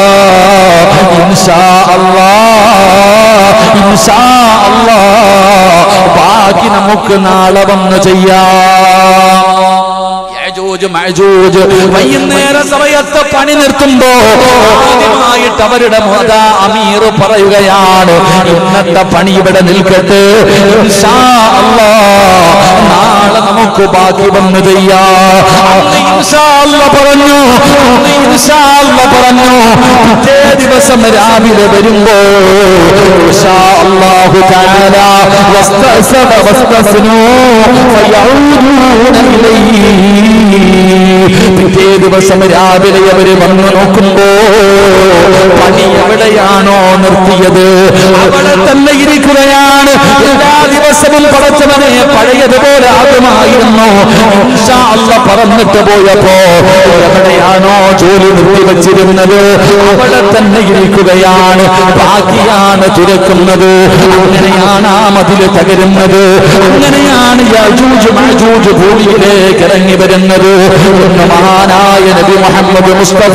ഇൻഷാ അല്ലാ ഇൻഷാ അല്ലാ ബാക്കി നമുക്ക് നാളെ വന്ന് ചെയ്യാം യജൂജ് മഅജൂജ് വൈകുന്നേര സമയത്ത് പണി നിർത്തുമ്പോ ആദ്യമായിട്ട് അവരുടെ മോദ അമീർ പറയുകയാണ് ഇന്നത്തെ പണി ഇവിടെ നിൽക്കട്ടെ ഇൻഷാ അല്ലാ നാളെ നമുക്ക് ബാക്കി വന്ന് ചെയ്യാം അന്ന് ഇൻഷാ അല്ലാ പറഞ്ഞു അന്ന് ഇൻഷാ അല്ലാ പറഞ്ഞു പിറ്റേ ദിവസം രാവിലെ വരുമ്പോ ഇൻഷാ അല്ലാഹു തആല വസ്തസബ വസ്തസ്നൂ ഫയഊദൂന ഇലൈഹി പിറ്റേ ദിവസം രാവിലെ അവര് വന്നു നോക്കുമ്പോ പണി എവിടെയാണോ നിർത്തിയത് അവിടെ തന്നെ ഇരിക്കുകയാണ് എല്ലാ ദിവസവും പടച്ചവനെ പഴയതുപോലെ ആകുമായിരുന്നു ഇൻഷാ അല്ല പറന്നിട്ട് പോയപ്പോ എവിടെയാണോ ജോലി നിർത്തിവെച്ചിരുന്നത് അവിടെ തന്നെ ഇരിക്കുകയാണ് ബാക്കിയാണ് തുരക്കുന്നത് അങ്ങനെയാണ് ആ മതില് തകരുന്നത് അങ്ങനെയാണ് യാജൂജ് മാജൂജ് ഭൂമിയിലേക്ക് ഇറങ്ങി വരുന്നത് എന്ന് മഹാനായ നബി മുഹമ്മദ് മുസ്തഫ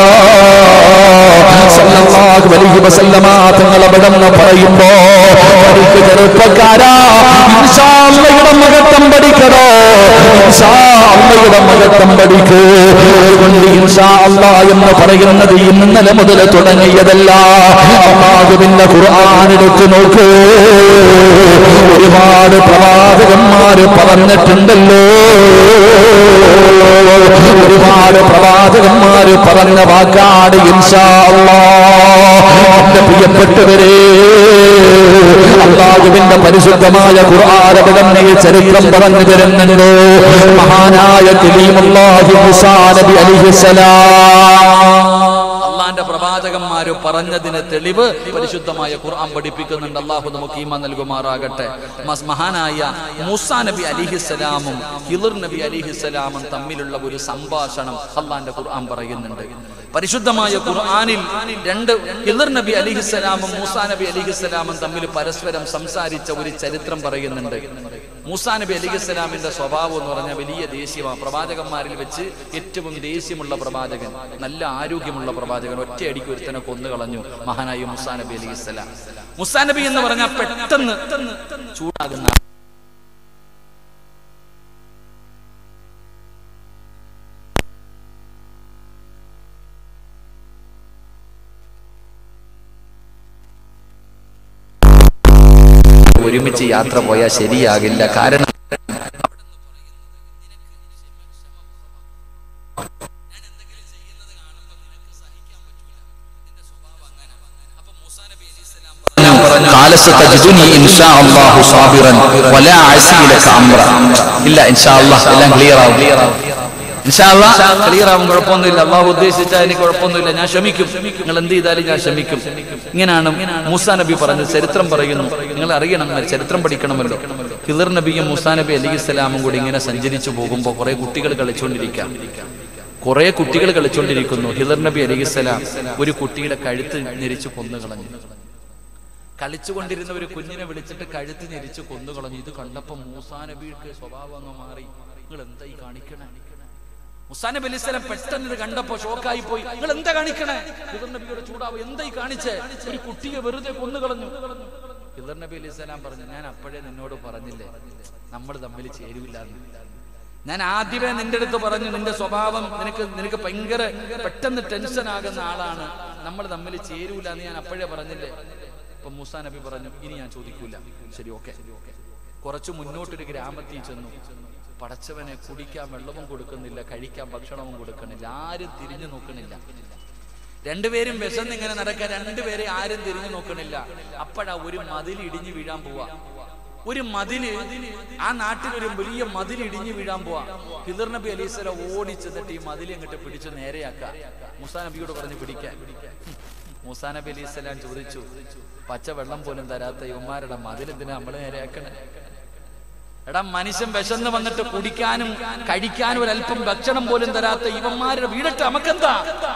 സല്ലല്ലാഹു അലൈഹി വസല്ലമ തങ്ങൾ അവിടെ നിന്ന് പറയുമ്പോ പഠിക്ക് ചെറുപ്പക്കാരാ ഇൻഷാ അല്ലാഹുടെ മഹത്വം പഠിക്കണോ ഇൻഷാ അല്ലാഹുടെ മഹത്വം പഠിക്കൂ അതുകൊണ്ട് ഇൻഷാ അല്ലാ എന്ന് പറയുന്നത് ഇന്നലെ മുതൽ തുടങ്ങിയതല്ല അള്ളാഹുവിന്റെ ഖുർആൻ എടുത്ത് നോക്കൂ ഒരുപാട് പ്രവാചകന്മാര് പറഞ്ഞിട്ടുണ്ടല്ലോ ഒരുപാട് പ്രവാചകന്മാര് പറഞ്ഞ വാക്കാട് ഇൻഷാ അല്ലാ എന്റെ പ്രിയപ്പെട്ടവരെ അള്ളാഹുവിന്റെ പരിശുദ്ധമായ ഖുർആാനബിടന്നെ ചരിത്രം പറഞ്ഞു തരുന്നുണ്ട് മഹാനായ കലീമുല്ലാഹി മുസാ നബി അലിഹിസലാം അള്ളാന്റെ പ്രവാചകന്മാര് പറഞ്ഞതിന് തെളിവ് പരിശുദ്ധമായ ഖുർആൻ പഠിപ്പിക്കുന്നുണ്ട് അള്ളാഹു നമുക്ക് ഈമ നൽകുമാറാകട്ടെ മസ് മഹാനായ മൂസാ നബി അലിഹിസലാമും ഹിദർ നബി അലിഹിസലാമും തമ്മിലുള്ള ഒരു സംഭാഷണം അള്ളാന്റെ ഖുർആൻ പറയുന്നുണ്ട് പരിശുദ്ധമായ ഖുർആനിൽ രണ്ട് ഹിദർ നബി അലിഹിസലാമും മൂസാ നബി അലിഹിസലാമും തമ്മിൽ പരസ്പരം സംസാരിച്ച ഒരു ചരിത്രം പറയുന്നുണ്ട് മൂസാ നബി അലിഹിസ്സലാമിന്റെ സ്വഭാവം എന്ന് പറഞ്ഞാൽ വലിയ ദേഷ്യമാണ് പ്രവാചകന്മാരിൽ വെച്ച് ഏറ്റവും ദേഷ്യമുള്ള പ്രവാചകൻ നല്ല ആരോഗ്യമുള്ള പ്രവാചകൻ ഒറ്റയടിക്ക് ഒരുത്തനെ കൊന്നു കളഞ്ഞു മഹാനായ മുസാ നബി അലിഹിസ്സലാം മുസാ നബി എന്ന് പറഞ്ഞാൽ പെട്ടെന്ന് ചൂടാകുന്ന ഒരുമിച്ച് യാത്ര പോയാൽ ശരിയാകില്ല കാരണം قال സതജിദുനി ഇൻഷാ അല്ലാഹു സാബിറൻ വലാ അസീ ലക അംറ ഇല്ല ഇൻഷാ അല്ലാഹ് എല്ലാം ക്ലിയർ ആവും ഇൻഷാ അല്ലാഹ് ക്ലിയർ ആവും കുഴപ്പമൊന്നുമില്ല അള്ളാഹു ഉദ്ദേശിച്ചാൽ എനിക്ക് കുഴപ്പമൊന്നുമില്ല ഞാൻ ക്ഷമിക്കും നിങ്ങൾ എന്ത് ചെയ്താലും ഞാൻ ക്ഷമിക്കും ഇങ്ങനെയാണ് മൂസാ നബി പറഞ്ഞത് ചരിത്രം പറയുന്നു നിങ്ങൾ അറിയണം ചരിത്രം പഠിക്കണമല്ലോ ഹിദർ നബിയും മൂസാ നബി അലി ഇസ്ലാമും കൂടി ഇങ്ങനെ സഞ്ചരിച്ചു പോകുമ്പോൾ കുറെ കുട്ടികൾ കളിച്ചുകൊണ്ടിരിക്കാം കുറെ കുട്ടികൾ കളിച്ചുകൊണ്ടിരിക്കുന്നു ഹിദർ നബി അലിഹിസ്സലാം ഒരു കുട്ടിയുടെ കഴുത്ത് ഞെരിച്ച് കൊന്നു കളഞ്ഞു കളിച്ചുകൊണ്ടിരുന്ന ഒരു കുഞ്ഞിനെ വിളിച്ചിട്ട് കഴുത്ത് ഞെരിച്ച് കൊന്നു കളഞ്ഞു ഇത് കണ്ടപ്പോ മൂസാ നബിയുടെ സ്വഭാവം അങ്ങ് മാറി നിങ്ങൾ എന്താ ഈ കാണിക്കണേ മുസാ നബി അലൈഹി സ്വലാം പെട്ടെന്ന് ഇത് കണ്ടപ്പോ ഷോക്കായി പോയി നിങ്ങൾ എന്താ കാണിക്കണേ ഹിദർ നബിയുടെ ചൂടാവ് എന്താ ഈ കാണിച്ചേ ഒരു കുട്ടിയെ വെറുതെ കൊന്നു കളഞ്ഞു ഹിദർ നബി അലൈഹി സ്വലാം പറഞ്ഞു ഞാൻ അപ്പോഴേ നിന്നോട് പറഞ്ഞില്ലേ നമ്മൾ തമ്മിൽ ചേരുവില്ല ഞാൻ ആദ്യമേ നിന്റെ അടുത്ത് പറഞ്ഞു നിന്റെ സ്വഭാവം നിനക്ക് നിനക്ക് ഭയങ്കര പെട്ടെന്ന് ടെൻഷൻ ആകുന്ന ആളാണ് നമ്മൾ തമ്മിൽ ചേരൂല എന്ന് ഞാൻ അപ്പോഴേ പറഞ്ഞില്ലേ അപ്പൊ മൂസാ നബി പറഞ്ഞു ഇനി ഞാൻ ചോദിക്കൂല ശരി ഓക്കെ കുറച്ചു മുന്നോട്ടൊരു ഗ്രാമത്തിൽ ചെന്നു പടച്ചവനെ കുടിക്കാൻ വെള്ളവും കൊടുക്കുന്നില്ല കഴിക്കാൻ ഭക്ഷണവും കൊടുക്കണില്ല ആരും തിരിഞ്ഞു നോക്കണില്ല രണ്ടുപേരും വിശന്ന് ഇങ്ങനെ നടക്കാൻ രണ്ടുപേരെ ആരും തിരിഞ്ഞു നോക്കണില്ല അപ്പോഴാ ഒരു മതിൽ ഇടിഞ്ഞു വീഴാൻ പോവാ ഒരു മതില് ആ നാട്ടിൽ ഒരു വലിയ മതിൽ ഇടിഞ്ഞു വീഴാൻ പോവാ ഹിദർ നബി അലീസ്വല ഓടി ചെന്നിട്ട് ഈ മതിൽ അങ്ങോട്ട് പിടിച്ച് നേരെയാക്ക മുസാ നബിയോട് പറഞ്ഞ് പിടിക്കാൻ മൂസാ നബി അലൈഹി സ്വലാം ചോദിച്ചു പച്ച വെള്ളം പോലും തരാത്ത യുവമാരുടെ മതിൽ എന്തിനാ നമ്മള് നേരെയാക്കണേ എടാ മനുഷ്യൻ വിശന്ന് വന്നിട്ട് കുടിക്കാനും കഴിക്കാനും ഒരല്പം ഭക്ഷണം പോലും തരാത്ത ഇവന്മാരുടെ വീടിട്ട് നമുക്കെന്താ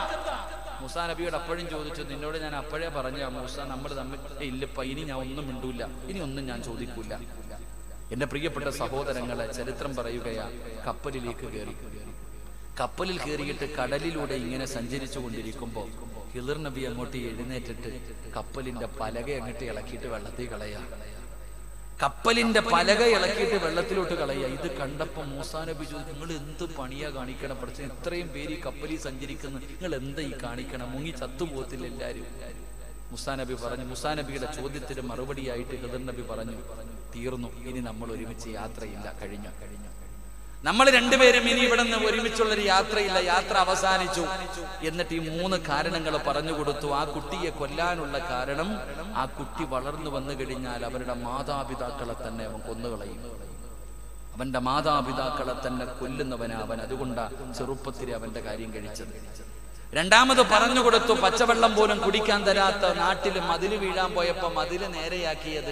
മൂസാ നബിയോട് അപ്പോഴും ചോദിച്ചു നിന്നോട് ഞാൻ അപ്പോഴേ പറഞ്ഞ മൂസ നമ്മൾ തമ്മിൽ "ഏയ് ഇല്ലപ്പ ഇനി ഞാൻ ഒന്നും മിണ്ടൂല ഇനി ഒന്നും ഞാൻ ചോദിക്കൂല എന്റെ പ്രിയപ്പെട്ട സഹോദരങ്ങളെ ചരിത്രം പറയുകയാ കപ്പലിലേക്ക് കയറി കപ്പലിൽ കയറിയിട്ട് കടലിലൂടെ ഇങ്ങനെ സഞ്ചരിച്ചു കൊണ്ടിരിക്കുമ്പോൾ ഹിളിർ നബി അങ്ങോട്ട് എഴുന്നേറ്റിട്ട് കപ്പലിന്റെ പലക അങ്ങോട്ട് ഇളക്കിയിട്ട് വെള്ളത്തിൽ കളയാ കപ്പലിന്റെ പലക ഇളക്കിയിട്ട് വെള്ളത്തിലോട്ട് കളയുക ഇത് കണ്ടപ്പോ മൂസാ നബി ചോദിച്ചു നിങ്ങൾ എന്ത് പണിയാ കാണിക്കണം പഠിച്ച ഇത്രയും പേര് ഈ കപ്പലിൽ സഞ്ചരിക്കുന്നു നിങ്ങൾ എന്താ ഈ കാണിക്കണം മുങ്ങി ചത്തുപോകത്തില്ല എല്ലാരും മുസാ നബി പറഞ്ഞു മുസാ നബിയുടെ ചോദ്യത്തിന് മറുപടിയായിട്ട് ഹിദർ നബി പറഞ്ഞു തീർന്നു ഇനി നമ്മൾ ഒരുമിച്ച് യാത്രയില്ല കഴിഞ്ഞു കഴിഞ്ഞു നമ്മൾ രണ്ടുപേരും ഇനി ഇവിടെ നിന്ന് ഒരുമിച്ചുള്ളൊരു യാത്രയില്ല യാത്ര അവസാനിച്ചു എന്നിട്ട് ഈ മൂന്ന് കാരണങ്ങൾ പറഞ്ഞു കൊടുത്തു ആ കുട്ടിയെ കൊല്ലാനുള്ള കാരണം ആ കുട്ടി വളർന്നു വന്നു കഴിഞ്ഞാൽ അവരുടെ മാതാപിതാക്കളെ തന്നെ അവൻ കൊന്നുകളയും അവന്റെ മാതാപിതാക്കളെ തന്നെ കൊല്ലുന്നവനാ അവൻ അതുകൊണ്ടാ ചെറുപ്പത്തിൽ അവന്റെ കാര്യം കഴിച്ചത് രണ്ടാമത് പറഞ്ഞു കൊടുത്തു പച്ചവെള്ളം പോലും കുടിക്കാൻ തരാത്ത നാട്ടിൽ മതില് വീഴാൻ പോയപ്പോ മതില് നേരെയാക്കിയത്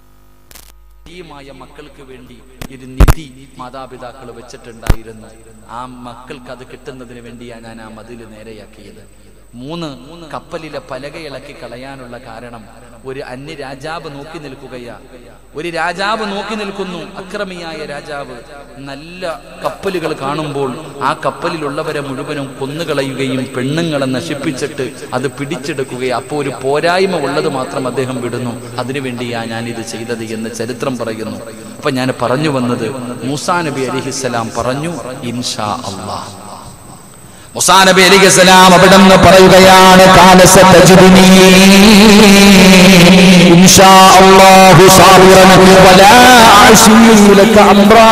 മായ മക്കൾക്ക് വേണ്ടി ഒരു നിധി മാതാപിതാക്കൾ വെച്ചിട്ടുണ്ടായിരുന്നു ആ മക്കൾക്ക് അത് കിട്ടുന്നതിന് വേണ്ടിയാണ് ഞാൻ ആ മതില് നേരെയാക്കിയത് മൂന്ന് കപ്പലിലെ പലക ഇളക്കി കളയാനുള്ള കാരണം ഒരു അന്യ രാജാവ് നോക്കി നിൽക്കുകയാ ഒരു രാജാവ് നോക്കി നിൽക്കുന്നു അക്രമിയായ രാജാവ് നല്ല കപ്പലുകൾ കാണുമ്പോൾ ആ കപ്പലിലുള്ളവരെ മുഴുവനും കൊന്നുകളയുകയും പെണ്ണുങ്ങളെ നശിപ്പിച്ചിട്ട് അത് പിടിച്ചെടുക്കുകയും അപ്പോൾ ഒരു പോരായ്മ ഉള്ളത് മാത്രം അദ്ദേഹം വിടുന്നു അതിനുവേണ്ടിയാ ഞാൻ ഇത് ചെയ്തത് എന്ന് ചരിത്രം പറയുന്നു അപ്പൊ ഞാൻ പറഞ്ഞു വന്നത് മൂസാ നബി അലിഹിസ്സലാം പറഞ്ഞു ഇൻഷാ അള്ളാഹ് മുസാ നബി അലൈഹി സലാം അവിടെ നിന്ന് പറയുകയാണ് കാലസതജിദുനി ഇൻഷാ അല്ലാഹു സാബിറൻ വലാ അസീ ലക അംറാ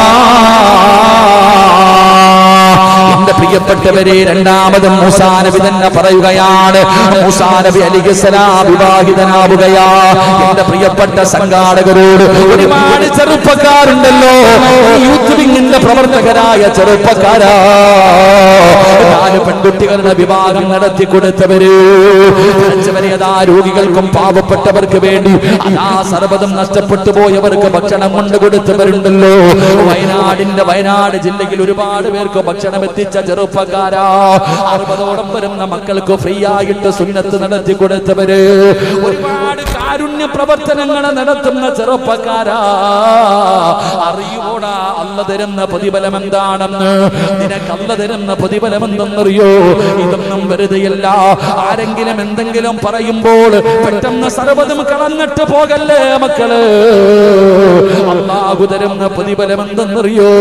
എന്റെ പ്രിയപ്പെട്ടവരെ രണ്ടാമതും മൂസാ നബി തന്നെ പറയുകയാണ് മൂസാ നബി അലൈഹി സലാം വിവാഹിതനാവുകയാ എന്റെ പ്രിയപ്പെട്ട സംഘാടകരോട് ഒരുപാട് ചെറുപ്പക്കാരുണ്ടല്ലോ ഈ യൂത്ത് വിങ്ങിന്റെ പ്രവർത്തകരായ ചെറുപ്പക്കാരാ നാല് പെൺകുട്ടികളുടെ വിവാഹം നടത്തി കൊടുത്തവര് പഠിച്ചവരെ അതാ രോഗികൾക്കും പാവപ്പെട്ടവർക്ക് വേണ്ടി അതാ സർവ്വതം നഷ്ടപ്പെട്ടു പോയവർക്ക് ഭക്ഷണം കൊണ്ട് കൊടുത്തവരുണ്ടല്ലോ വയനാടിന്റെ വയനാട് ജില്ലയിൽ ഒരുപാട് പേർക്ക് ഭക്ഷണം എത്തിച്ച ചെറുപ്പക്കാരാ അറുപതോളം വരുന്ന മക്കൾക്ക് ഫ്രീ ആയിട്ട് സുന്നത്ത് നടത്തി കൊടുത്തവര് ഒരുപാട് കാരുണ്യ പ്രവർത്തനങ്ങൾ നടത്തുന്ന ചെറുപ്പക്കാരാ അറിയോടാ അല്ല തരുന്ന പ്രതിഫലം എന്താണെന്ന് നിനക്ക് അല്ല തരുന്ന പ്രതിഫലം എന്തെന്നറിയോ ഇതൊന്നും വെറുതെയല്ല ആരെങ്കിലും എന്തെങ്കിലും പറയുമ്പോൾ പെട്ടെന്ന് സർവ്വതും കളഞ്ഞിട്ട് പോകല്ലേ മക്കള് അള്ളാഹു തരുന്ന പ്രതിഫലം എന്തെന്നറിയോ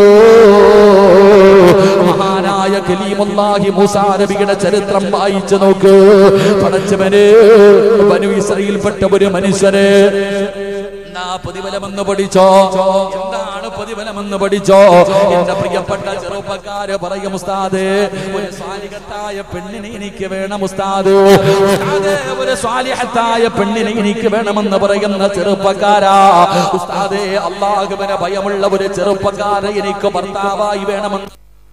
മഹാനായ കലീമുല്ലാഹി മൂസാ നബിയുടെ ചരിത്രം വായിച്ചു നോക്ക് പടച്ചവന് ബനു ഇസ്രയേൽപ്പെട്ട ഒരു മനുഷ്യന് എന്താ പ്രതിഫലമെന്ന് പഠിച്ചോ എന്താണ് പ്രതിഫലമെന്ന് പഠിച്ചോ എന്റെ പ്രിയപ്പെട്ട ചെറുപ്പക്കാര് പറയും ഉസ്താദ് ഒരു സ്വാലിഹത്തായ പെണ്ണിനെ എനിക്ക് വേണം ഉസ്താദ് ഉസ്താദ് ഒരു സ്വാലിഹത്തായ പെണ്ണിനെ എനിക്ക് വേണമെന്ന് പറയുന്ന ചെറുപ്പക്കാരാ ഉസ്താദേ അള്ളാഹുവിനെ ഭയമുള്ള ഒരു ചെറുപ്പക്കാരെ എനിക്ക് ഭർത്താവായി വേണമെന്ന്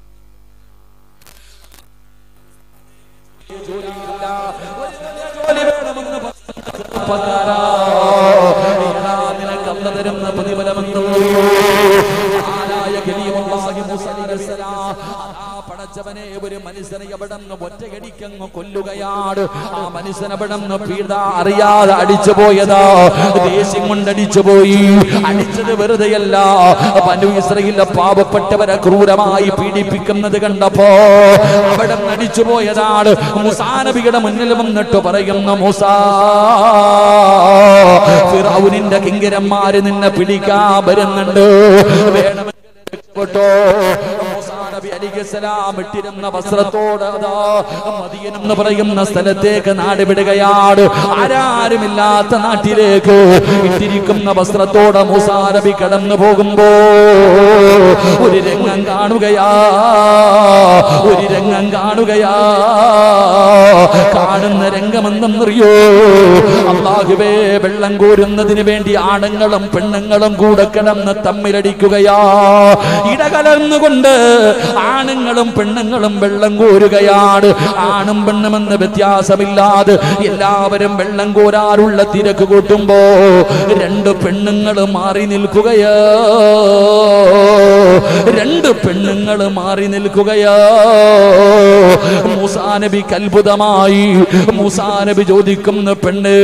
ജോലി വേണമെന്ന് പറയുന്ന ചെറുപ്പക്കാരാ എടാ, നിനക്ക് അല്ല തരുന്ന പ്രതിഫലമെന്ന് ആരായ ഖലീലുള്ളാഹി മൂസ അലൈഹിസ്സലാം, അതാ പടച്ചവനെ ഒരു മനുഷ്യനെ എവിടെ നിന്ന് ഒറ്റയടിക്കങ്ങ് കൊല്ലുകയാണ് ആ മനുഷ്യൻ എവിടെ നിന്ന് പീഡ അറിയാതെ അടിച്ചു പോയതാ ദേഷ്യം കൊണ്ട് അടിച്ചു പോയി അടിച്ചത് വെറുതെയല്ല പനു ഇസ്രയേലിലെ പാവപ്പെട്ടവരെ ക്രൂരമായി പീഡിപ്പിക്കുന്നത് കണ്ടപ്പോ അവിടെ നിന്ന് അടിച്ചു പോയതാണ് മുസാനബിയുടെ മുന്നിൽ വന്നിട്ട് പറയുന്ന മുസാ ഫിറൗനിന്റെ കിങ്കരന്മാര് നിന്നെ പിടിക്കാൻ വരുന്നുണ്ട് വേണമെങ്കിൽ രക്ഷപ്പെട്ടോ മൂസാ നബി അലിഖിസ്സലാം ഇട്ടിരുന്ന വസ്ത്രത്തോട് അതാ മദിയൻ എന്ന് പറയുന്ന സ്ഥലത്തേക്ക് നാട് വിടുകയാണ് ആരാരുമില്ലാത്ത നാട്ടിലേക്ക് ഇട്ടിരിക്കുന്ന വസ്ത്രത്തോടെ മൂസാ നബി കടന്നു പോകുമ്പോ ഒരു രംഗം കാണുകയാ ഒരു രംഗം കാണുകയാ കാണുന്ന രംഗമെന്നറിയോ അള്ളാഹുവേ വെള്ളം കോരുന്നതിന് വേണ്ടി ആണുങ്ങളും പെണ്ണുങ്ങളും കൂടെ കിടന്ന് തമ്മിലടിക്കുകയാ ഇടകലർന്നുകൊണ്ട് ആണുങ്ങളും പെണ്ണുങ്ങളും വെള്ളം കോരുകയാണ് ആണും പെണ്ണുമെന്ന് വ്യത്യാസമില്ലാതെ എല്ലാവരും വെള്ളം കോരാറുള്ള തിരക്ക് കൂട്ടുമ്പോ രണ്ട് പെണ്ണുങ്ങൾ മാറി നിൽക്കുകയോ രണ്ട് പെണ്ണുങ്ങൾ മാറി നിൽക്കുകയോ മൂസാനബിക്ക് അത്ഭുതമായി മൂസാനബി ചോദിക്കുന്ന പെണ്ണ്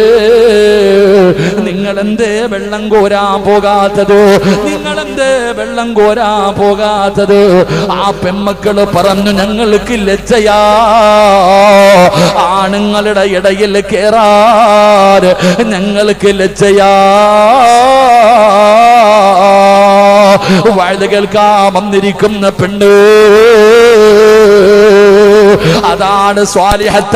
നിങ്ങൾ എന്തേ വെള്ളം കോരാൻ പോകാത്തത് നിങ്ങൾ എന്തേ വെള്ളം കോരാൻ പോകാത്തത് ആ പെമ്മക്കള് പറഞ്ഞു ഞങ്ങൾക്ക് ലജ്ജയാ ആണുങ്ങളുടെ ഇടയിൽ കേറാൻ ഞങ്ങൾക്ക് ലജ്ജയാ വഴുത് കേൾക്കാൻ വന്നിരിക്കുന്ന പെണ്ണ് അതാണ് സ്വാലിഹത്ത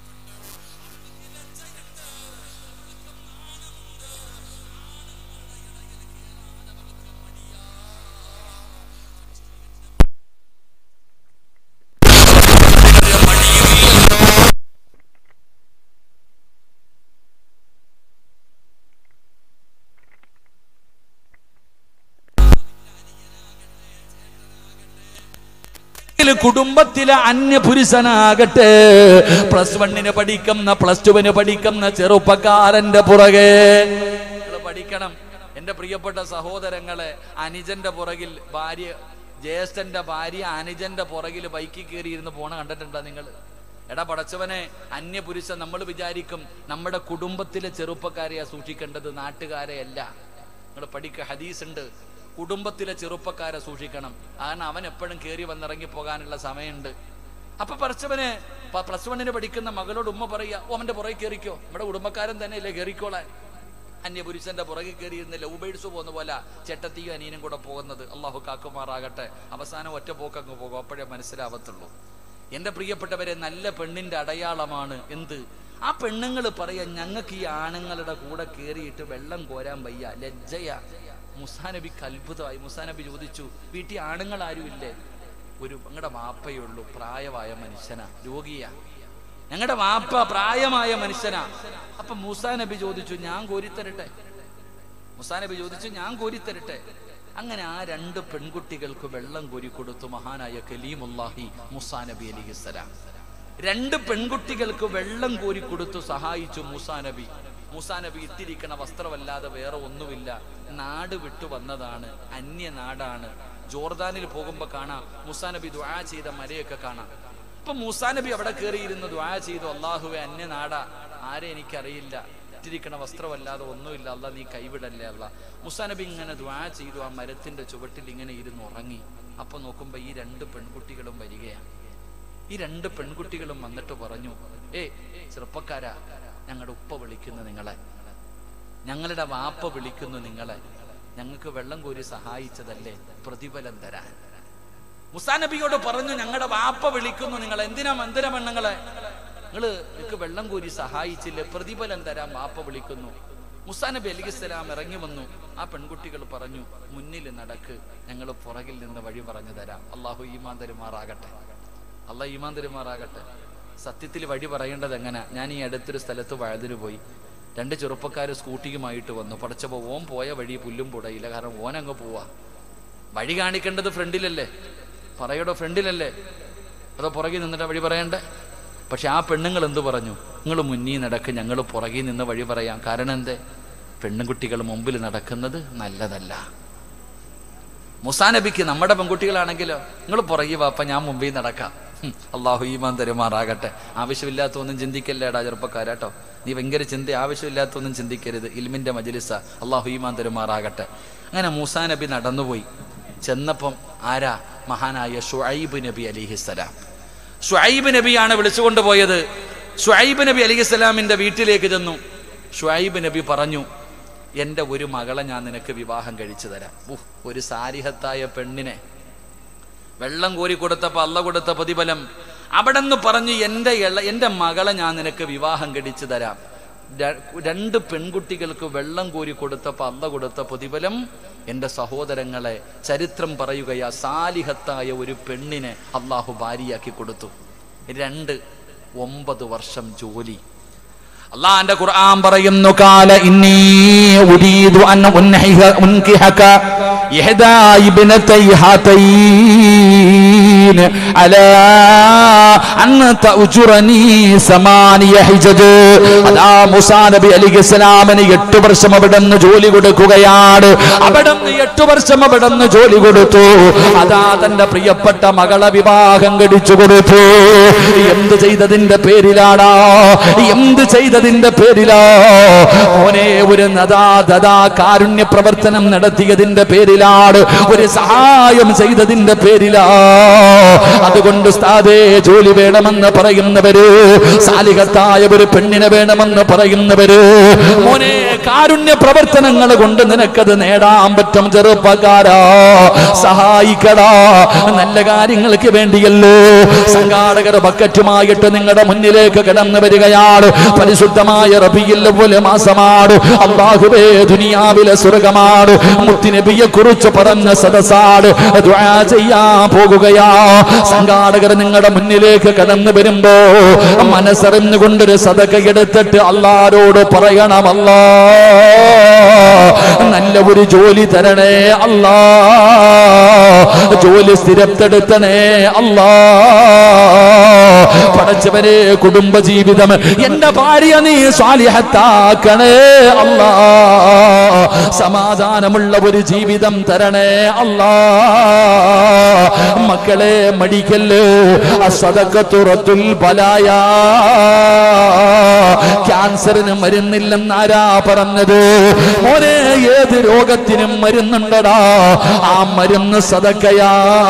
ഇതില് കുടുംബത്തിലെ അന്യപുരുഷനാകട്ടെ പ്ലസ് വണ്ണിന് പഠിക്കുന്ന പ്ലസ് ടുവിന് പഠിക്കുന്ന ചെറുപ്പക്കാരന്റെ പുറകെ നിങ്ങള് പഠിക്കണം എന്റെ പ്രിയപ്പെട്ട സഹോദരങ്ങളെ അനുജന്റെ പുറകിൽ ഭാര്യ ജ്യേഷ്ഠന്റെ ഭാര്യ അനുജന്റെ പുറകിൽ ബൈക്കിൽ കയറി ഇരുന്ന് പോണ കണ്ടിട്ടുണ്ടോ നിങ്ങൾ എടാ പടച്ചവനെ അന്യപുരുഷൻ നമ്മൾ വിചാരിക്കും നമ്മുടെ കുടുംബത്തിലെ ചെറുപ്പക്കാരെയാ സൂക്ഷിക്കേണ്ടത് നാട്ടുകാരെ അല്ല നിങ്ങൾ പഠിക്ക ഹദീസ് ഉണ്ട് കുടുംബത്തിലെ ചെറുപ്പക്കാരെ സൂക്ഷിക്കണം കാരണം അവൻ എപ്പോഴും കയറി വന്നിറങ്ങി പോകാനുള്ള സമയമുണ്ട് അപ്പൊ പറിച്ചവന് പ്ലസ് വണ്ണിന് പഠിക്കുന്ന മകളോട് ഉമ്മ പറയുക ഓ അവന്റെ പുറകെ കയറിക്കോ നമ്മുടെ കുടുംബക്കാരൻ തന്നെയല്ലേ കയറിക്കോളാൻ അന്യപുരുഷന്റെ പുറകെ കയറിയിരുന്ന ലവ് ബേഡ്സ് പോകുന്ന പോലെ ചെട്ടത്തിയും അനിയനും കൂടെ പോകുന്നത് അള്ളാഹു കാക്കുമാറാകട്ടെ അവസാനം ഒറ്റ പോക്കങ്ങ് പോകും അപ്പോഴേ മനസ്സിലാവത്തുള്ളൂ എന്റെ പ്രിയപ്പെട്ടവരെ നല്ല പെണ്ണിന്റെ അടയാളമാണ് എന്ത് ആ പെണ്ണുങ്ങൾ പറയാ ഞങ്ങൾക്ക് ഈ ആണുങ്ങളുടെ കൂടെ കയറിയിട്ട് വെള്ളം കോരാൻ വയ്യ ലജ്ജയ മുസാനബിക്ക് അത്ഭുതമായി മുസാനബി ചോദിച്ചു വീട്ടിൽ ആണുങ്ങൾ ആരും ഇല്ലേ ഒരു ഞങ്ങളുടെ വാപ്പയേ ഉള്ളൂ പ്രായമായ മനുഷ്യനാ രോഗിയാ ഞങ്ങളുടെ വാപ്പ പ്രായമായ മനുഷ്യനാ അപ്പൊ മൂസാ നബി ചോദിച്ചു ഞാൻ കോരിത്തരട്ടെ മുസാ നബി ചോദിച്ചു ഞാൻ കോരിത്തരട്ടെ അങ്ങനെ ആ രണ്ട് പെൺകുട്ടികൾക്ക് വെള്ളം കോരി കൊടുത്തു മഹാനായ കലീമുല്ലാഹി മുസാ നബി അലിഹിസ്സലാം രണ്ട് പെൺകുട്ടികൾക്ക് വെള്ളം കോരി കൊടുത്തു സഹായിച്ചു മൂസാ നബി മൂസാ നബി ഇട്ടിരിക്കണ വസ്ത്രമല്ലാതെ വേറെ ഒന്നുമില്ല നാട് വിട്ടു വന്നതാണ് അന്യ നാടാണ് ജോർദാനിൽ പോകുമ്പോ കാണാം മൂസാ നബി ദ്വാ ചെയ്ത മലയൊക്കെ കാണാം ഇപ്പൊ മൂസാ നബി അവിടെ കയറിയിരുന്ന് ദ്വാ ചെയ്തു അള്ളാഹുവെ അന്യ നാടാ ആരെ എനിക്കറിയില്ല ഇട്ടിരിക്കണ വസ്ത്രമല്ലാതെ ഒന്നുമില്ല അല്ല നീ കൈവിടല്ലേ അല്ല മുസാ നബി ഇങ്ങനെ ദ്വാ ചെയ്തു ആ മരത്തിന്റെ ചുവട്ടിൽ ഇങ്ങനെ ഇരുന്ന് ഉറങ്ങി അപ്പൊ നോക്കുമ്പോ ഈ രണ്ട് പെൺകുട്ടികളും വരികയാണ് ഈ രണ്ട് പെൺകുട്ടികളും വന്നിട്ട് പറഞ്ഞു ഏ ചെറുപ്പക്കാരാ ഞങ്ങളുടെ ഉപ്പ വിളിക്കുന്നു നിങ്ങളെ ഞങ്ങളുടെ വാപ്പ വിളിക്കുന്നു നിങ്ങളെ ഞങ്ങൾക്ക് വെള്ളം കോരി സഹായിച്ചതല്ലേ പ്രതിഫലം തരാൻ മുസാ നബിയോട് പറഞ്ഞു ഞങ്ങളുടെ വാപ്പ വിളിക്കുന്നു നിങ്ങൾ എന്തിനാ എന്തിനാ പെണ്ണുങ്ങളെ നിങ്ങള് നിനക്ക് വെള്ളം കോരി സഹായിച്ചില്ലേ പ്രതിഫലം തരാൻ വാപ്പ വിളിക്കുന്നു മുസാ നബി അലിസ്ലാം ഇറങ്ങി വന്നു ആ പെൺകുട്ടികൾ പറഞ്ഞു മുന്നിൽ നടക്ക് ഞങ്ങൾ പുറകിൽ നിന്ന് വഴി പറഞ്ഞു തരാം അള്ളാഹു ഈമാൻ തരുമാറാകട്ടെ അള്ളാഹ് ഈമാൻ തരുമാറാകട്ടെ സത്യത്തിൽ വഴി പറയേണ്ടത് എങ്ങനെ ഞാൻ ഈ അടുത്തൊരു സ്ഥലത്ത് വഴുതിന് പോയി രണ്ട് ചെറുപ്പക്കാർ സ്കൂട്ടിയുമായിട്ട് വന്നു പഠിച്ചപ്പോൾ ഓൻ പോയ വഴി പുല്ലും പുടയില്ല കാരണം ഓൻ അങ്ങ് പോവാ വഴി കാണിക്കേണ്ടത് ഫ്രണ്ടിലല്ലേ പറയടോ ഫ്രണ്ടിലല്ലേ അതോ പുറകിൽ നിന്നിട്ട് വഴി പറയണ്ടേ പക്ഷെ ആ പെണ്ണുങ്ങൾ എന്തു പറഞ്ഞു നിങ്ങൾ മുന്നിൽ നടക്ക് ഞങ്ങൾ പുറകിൽ നിന്ന് വഴി പറയാം കാരണം എന്തേ പെണ്ണുകുട്ടികൾ മുമ്പിൽ നടക്കുന്നത് നല്ലതല്ല മുസാ നബിക്ക് നമ്മുടെ പെൺകുട്ടികളാണെങ്കിലോ നിങ്ങൾ പുറകെ വാപ്പ ഞാൻ മുമ്പിൽ നടക്കാം ഹും, അള്ളാഹു ഈമാൻ തരുമാറാകട്ടെ ആവശ്യമില്ലാത്തൊന്നും ചിന്തിക്കല്ലേടാ ചെറുപ്പക്കാരാട്ടോ നീ ഭയങ്കര ചിന്ത ആവശ്യമില്ലാത്തൊന്നും ചിന്തിക്കരുത് ഇൽമിന്റെ മജലിസ അള്ളാഹു ഈമാൻ തരുമാറാകട്ടെ അങ്ങനെ മൂസാ നബി നടന്നുപോയി ചെന്നപ്പം ആരാ മഹാനായ ഷുഐബ് നബി അലിഹിസ്സലാം ഷുഐബ് നബിയാണ് വിളിച്ചുകൊണ്ട് പോയത് ഷുഐബ് നബി അലിഹിസ്സലാമിന്റെ വീട്ടിലേക്ക് ചെന്നു ഷുഐബ് നബി പറഞ്ഞു എൻ്റെ ഒരു മകളെ ഞാൻ നിനക്ക് വിവാഹം കഴിച്ചു തരാം ഉഹ്, ഒരു സാരിഹത്തായ പെണ്ണിനെ വെള്ളം കോരി കൊടുത്തപ്പോൾ അല്ല കൊടുത്ത പ്രതിഫലം അവിടെ നിന്ന് പറഞ്ഞു എൻ്റെ ഇള എൻ്റെ മകളെ ഞാൻ നിനക്ക് വിവാഹം കഴിച്ചു തരാം ര- രണ്ട് പെൺകുട്ടികൾക്ക് വെള്ളം കോരി കൊടുത്തപ്പോൾ അല്ല കൊടുത്ത പ്രതിഫലം എൻ്റെ സഹോദരങ്ങളെ ചരിത്രം പറയുകയാ സാലിഹത്തായ ഒരു പെണ്ണിനെ അള്ളാഹു ഭാര്യയാക്കി കൊടുത്തു രണ്ട് ഒമ്പത് വർഷം ജോലി അള്ളാന്റെ ഖുർആൻ പറയുന്നു കാല ഇന്നി ഉരീദു അൻ ഉൻഹിഹ ഉൻകിഹക ഇഹദാ ഇബ്നതൈ ഹാതൈൻ അലാ അൻ തഉജുറനി സമാനിയ ഹിജജ് അതാ മൂസാ നബി അലൈഹിസ്സലാമിന് എട്ട് വർഷം അവിടുന്ന് ജോലി കൊടുക്കുകയാണ് അവിടുന്ന് എട്ട് വർഷം അവിടുന്ന് ജോലി കൊടുത്തു അതാ തന്റെ പ്രിയപ്പെട്ട മകളെ വിവാഹം കഴിച്ചു കൊടുത്തു എന്ത് ചെയ്തതിന്റെ പേരിലാടാ എന്ത് ചെയ്തതിന്റെ പേരിലാ മോനെ ഒരു നദാ ദദാ കാരുണ്യ പ്രവർത്തനം നടത്തിയതിന്റെ പേരിലാണ് ഒരു സഹായം ചെയ്തതിന്റെ പേരിലാ അതുകൊണ്ട് സ്ഥാതേ ജോലി വേണമെന്ന് പറയുന്നവര് സാലികത്തായ ഒരു പെണ്ണിനെ വേണമെന്ന് പറയുന്നവര് മോനെ കാരുണ്യ പ്രവർത്തനങ്ങൾ കൊണ്ട് നിനക്കത് നേടാൻ പറ്റും ചെറുപ്പക്കാരാ സഹായിക്കടാ നല്ല കാര്യങ്ങൾക്ക് വേണ്ടിയല്ലോ സംഘാടകർ ബക്കറ്റുമായിട്ട് നിങ്ങളുടെ മുന്നിലേക്ക് കടന്നു വരികയാണ് പരിശുദ്ധമായ റബിയിൽ പോലെ മാസമാണ് അള്ളാഹുവേ ദുനിയാവിലെ സ്വർഗമാണ് മുത്തിനബിയെ കുറിച്ച് പറഞ്ഞ സദസാട് ദുആ ചെയ്യാൻ പോകുകയാ സംഘാടകർ നിങ്ങളുടെ മുന്നിലേക്ക് കടന്നു വരുമ്പോ മനസ്സറിഞ്ഞുകൊണ്ടൊരു സദക എടുത്തിട്ട് അള്ളാരോട് പറയണമല്ലോ നല്ല ഒരു ജോലി തരണേ അല്ലാ ജോലി സ്ഥിരപ്പെടുത്തണേ അല്ലാ പടച്ചവരെ കുടുംബജീവിതം എന്റെ ഭാര്യ നീ സ്വാലിഹത്താക്കണേ അല്ലാ സമാധാനമുള്ള ഒരു ജീവിതം തരണേ അല്ലാ മക്കളെ മടിക്കല്ല് അസതക്കത്തുറത്തുൽ ബലായ ക്യാൻസറിന് മരുന്നില്ലെന്നാരാ പറഞ്ഞത് മോനെ ഏത് രോഗത്തിനും മരുന്നുണ്ടടാ ആ മരുന്ന് സതക്കയാ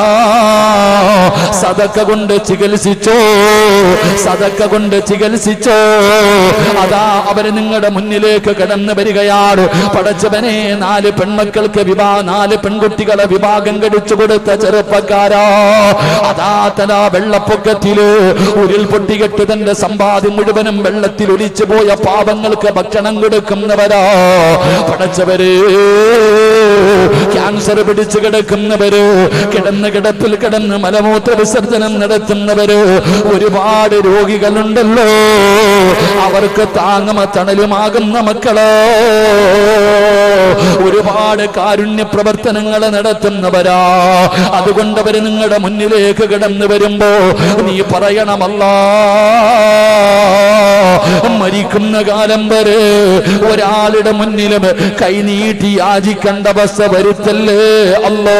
സതക്ക കൊണ്ട് ചികിത്സിച്ചോ സതക്ക കൊണ്ട് ചികിത്സിച്ചോ അതാ അവര് നിങ്ങളുടെ മുന്നിലേക്ക് കടന്നു വരികയാണ് പടച്ചവനെ നാല് പെൺമക്കൾക്ക് വിവാ നാല് പെൺകുട്ടികളെ വിഭാഗം കഴിച്ചു കൊടുത്ത ചെറുപ്പക്കാരാ അതാ തലാ വെള്ളപ്പൊക്കത്തില് ഉരുൾപൊട്ടികെട്ട് തന്റെ സമ്പാദ്യം മുഴുവനും വെള്ളത്തിൽ ഒലിച്ചു പോയ പാപങ്ങൾക്ക് ഭക്ഷണം കൊടുക്കുന്നവരാ പടച്ചവര് ക്യാൻസർ പിടിച്ചു കിടക്കുന്നവര് കിടന്ന് കിടപ്പിൽ കിടന്ന് മലമൂത്ര വിസർജനം നടത്തുന്നവര് ഒരുപാട് രോഗികളുണ്ടല്ലോ അവർക്ക് താങ്ങമ തണലുമാകുന്ന മക്കളോ ഒരുപാട് കാരുണ്യ പ്രവർത്തനങ്ങൾ നടത്തുന്നവരാ അതുകൊണ്ട് അവര് നിങ്ങളുടെ മുന്നിലേക്ക് കിടന്നു വരുമ്പോ നീ പറയണമല്ല മരിക്കുന്ന കാലം വരെ ഒരാളുടെ മുന്നിലും കൈനീട്ടി യാചിക്കേണ്ട അവസ്ഥ വരുത്തല്ലേ അല്ലോ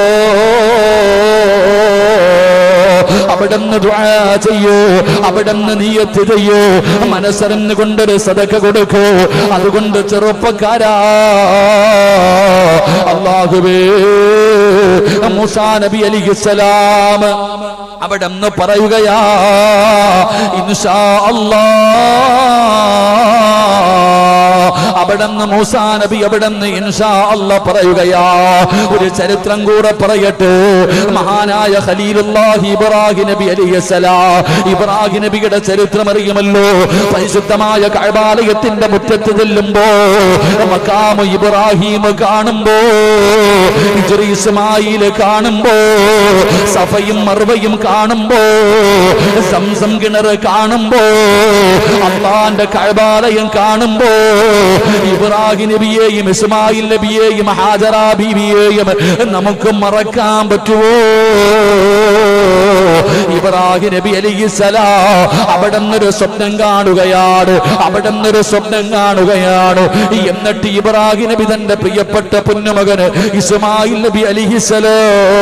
അവിടുന്ന് ദുആ ചെയ്യൂ അവിടുന്ന് നീയത്ത് ചെയ്യൂ മനസ്സറിഞ്ഞു കൊണ്ടൊരു സദക്ക കൊടുക്കൂ അതുകൊണ്ട് ചെറുപ്പക്കാരാ അള്ളാഹുവേ മൂസാ നബി അലിഹിസലാം അവിടെ നിന്ന് പറയുകയാ ഇൻഷാ അല്ലാ അവിടുന്ന് മൂസാ നബി അവിടുന്ന് ഇൻഷാ അല്ല പറയുകയാ ഒരു ചരിത്രം കൂടെ പറയട്ടെ മഹാനായ ഖലീലുല്ലാഹി ഇബ്രാഹിം നബി അലിയസലാ ഇബ്രാഹിം നബിയുടെ ചരിത്രം അറിയുമല്ലോ പരിശുദ്ധമായ കഴബാലയത്തിന്റെ മുറ്റത്ത് ചെല്ലുമ്പോ മക്കാമ് ഇബ്രാഹിം കാണുമ്പോ ഹിജ്റി ഇസ്മായിൽ കാണുമ്പോ സഫയും മർവയും കാണുമ്പോ സംസം കിണർ കാണുമ്പോ അള്ളാന്റെ കഴബാലയം കാണുമ്പോ ഇബ്രാഹിം നബിയെയും ഇസ്മായിൽ നബിയെയും ഹാജറ ബീവിയെയും നമുക്ക് മറക്കാൻ പറ്റുമോ ഇബ്രാഹിം നബി അലിസ്സലാ അവിടെ നിന്നൊരു സ്വപ്നം കാണുകയാണ് അവിടെ നിന്നൊരു സ്വപ്നം കാണുകയാണ് എന്നിട്ട് ഇബ്രാഹിം നബി തന്റെ പ്രിയപ്പെട്ട പൊന്നുമകന് ഇസ്മായിൽ നബി അലിഹിസലോ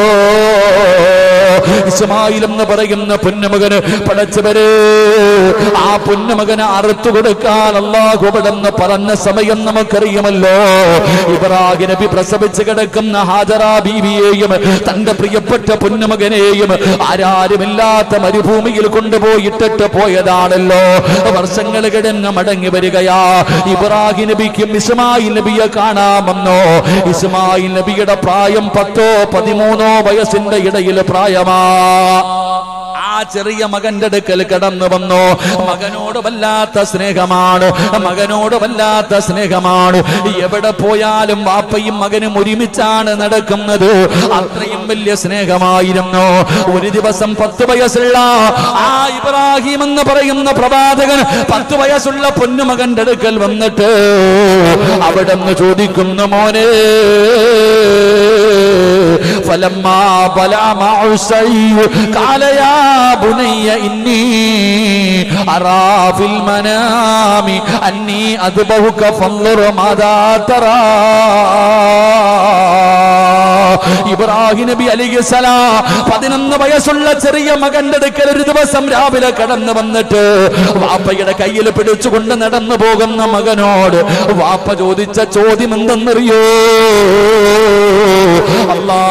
ഇസ്മായിൽ എന്ന് പറയുന്ന പൊന്നുമകന് പടച്ചവര് ആ പൊന്നുമകന് അറുത്തു കൊടുക്കാൻ അള്ളാഹു അവിടെന്ന് പറഞ്ഞ സമയം നമുക്കറിയുമല്ലോ ഇബ്രാഹിം നബി പ്രസവിച്ച് കിടക്കുന്ന ഹാജറ ബീവിയെയും തന്റെ പ്രിയപ്പെട്ട പൊന്നുമകനെയും ആരാരുമില്ലാത്ത മരുഭൂമിയിൽ കൊണ്ടുപോയിട്ടിട്ട് പോയതാണല്ലോ വർഷങ്ങൾ കിടന്ന് മടങ്ങി വരികയാ ഇബ്രാഹിം നബിക്കും ഇസ്മായിൽ നബിയെ കാണാമെന്നോ ഇസ്മായിൽ നബിയുടെ പ്രായം പത്തോ പതിമൂന്നോ വയസ്സിന്റെ ഇടയിൽ പ്രായമാ ആ ചെറിയ മകന്റെ അടുക്കൽ കടന്നു വന്നു മകനോട് വല്ലാത്ത സ്നേഹമാണ് മകനോട് വല്ലാത്ത സ്നേഹമാണ് എവിടെ പോയാലും വാപ്പയും മകനും ഒരുമിച്ചാണ് നടക്കുന്നത് അത്രയും വലിയ സ്നേഹമായിരുന്നു ഒരു ദിവസം പത്ത് വയസ്സുള്ള ആ ഇബ്രാഹിം എന്ന് പറയുന്ന പ്രവാചകൻ പത്ത് വയസ്സുള്ള പൊന്നുമകന്റെ അടുക്കൽ വന്നിട്ട് അവിടെ നിന്ന് ചോദിക്കുന്നു മോനെ فلما بلع معه السعي قال يا بني إني أرى في المنام أني أذبحك فانظر ماذا ترى ഇബ്രാഹിം നബി അലിഹിസലാ പതിനൊന്ന് വയസ്സുള്ള ചെറിയ മകന്റെ അടുക്കൽ ഒരു ദിവസം രാവിലെ കടന്നു വന്നിട്ട് വാപ്പയുടെ കയ്യിൽ പിടിച്ചുകൊണ്ട് നടന്നു പോകുന്ന മകനോട് വാപ്പ ചോദിച്ച ചോദ്യം എന്തെന്നറിയോ അല്ലാ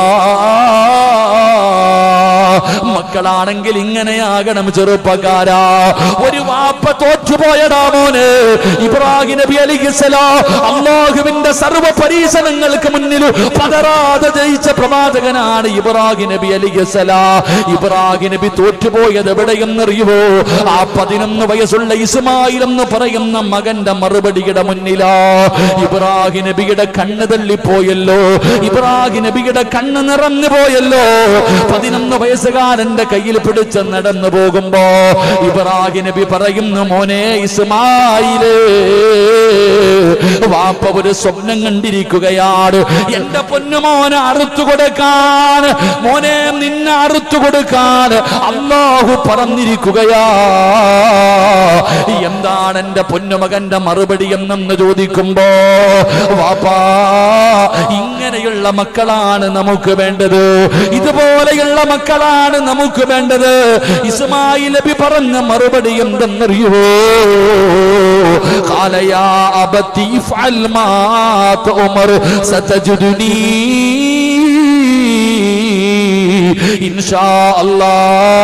മക്കളാണെങ്കിൽ ഇങ്ങനെയാകണം ചെറുപ്പക്കാരാ ഒരു വാപ്പ തോറ്റുപോയടാ മോന് ഇബ്രാഹിം നബി അലിഹിസലാ അള്ളാഹുവിന്റെ സർവ്വ പരീക്ഷണങ്ങൾക്ക് മുന്നിൽ പതറാതെ ജയിച്ച പ്രവാചകനാണ് ഇബ്രാഹിം നബി അലിഹിസലാ ഇബ്രാഹിം നബി തോറ്റുപോയത് എവിടെയെന്നറിയുവോ ആ പതിനൊന്ന് വയസ്സുള്ള ഇസ്മായിൽ എന്ന് പറയുന്ന മകന്റെ മറുപടിയുടെ മുന്നിലാ ഇബ്രാഹിം നബിയുടെ കണ്ണ് തള്ളിപ്പോയല്ലോ ഇബ്രാഹിം നബിയുടെ കണ്ണ് നിറഞ്ഞു പോയല്ലോ പതിനൊന്ന് വയസ്സുകാരന്റെ കയ്യിൽ പിടിച്ച് നടന്നു പോകുമ്പോ ഇബ്രാഹിം നബി പറയുന്നു മോനെ ഇസ്മായിലേ വാപ്പ ഒരു സ്വപ്നം കണ്ടിരിക്കുകയാണ് എന്റെ പൊന്നുമോനെ അറുത്തു കൊടുക്കാൻ മോനെ നിന്നെ അറുത്തു കൊടുക്കാൻ അള്ളാഹു പറഞ്ഞിരിക്കുകയാ എന്താണ് എന്റെ പൊന്നുമകന്റെ മറുപടി എന്നെന്ന് ചോദിക്കുമ്പോ വാപ്പാ ഇങ്ങനെയുള്ള മക്കളാണ് നമുക്ക് വേണ്ടത് ഇതുപോലെയുള്ള മക്കളാണ് നമുക്ക് വേണ്ടത് ഇസ്മായിൽ നബി പറഞ്ഞ മറുപടി എന്തെന്നറിയോ قال يا أبتي افعل ما تؤمر ستجدني إن شاء الله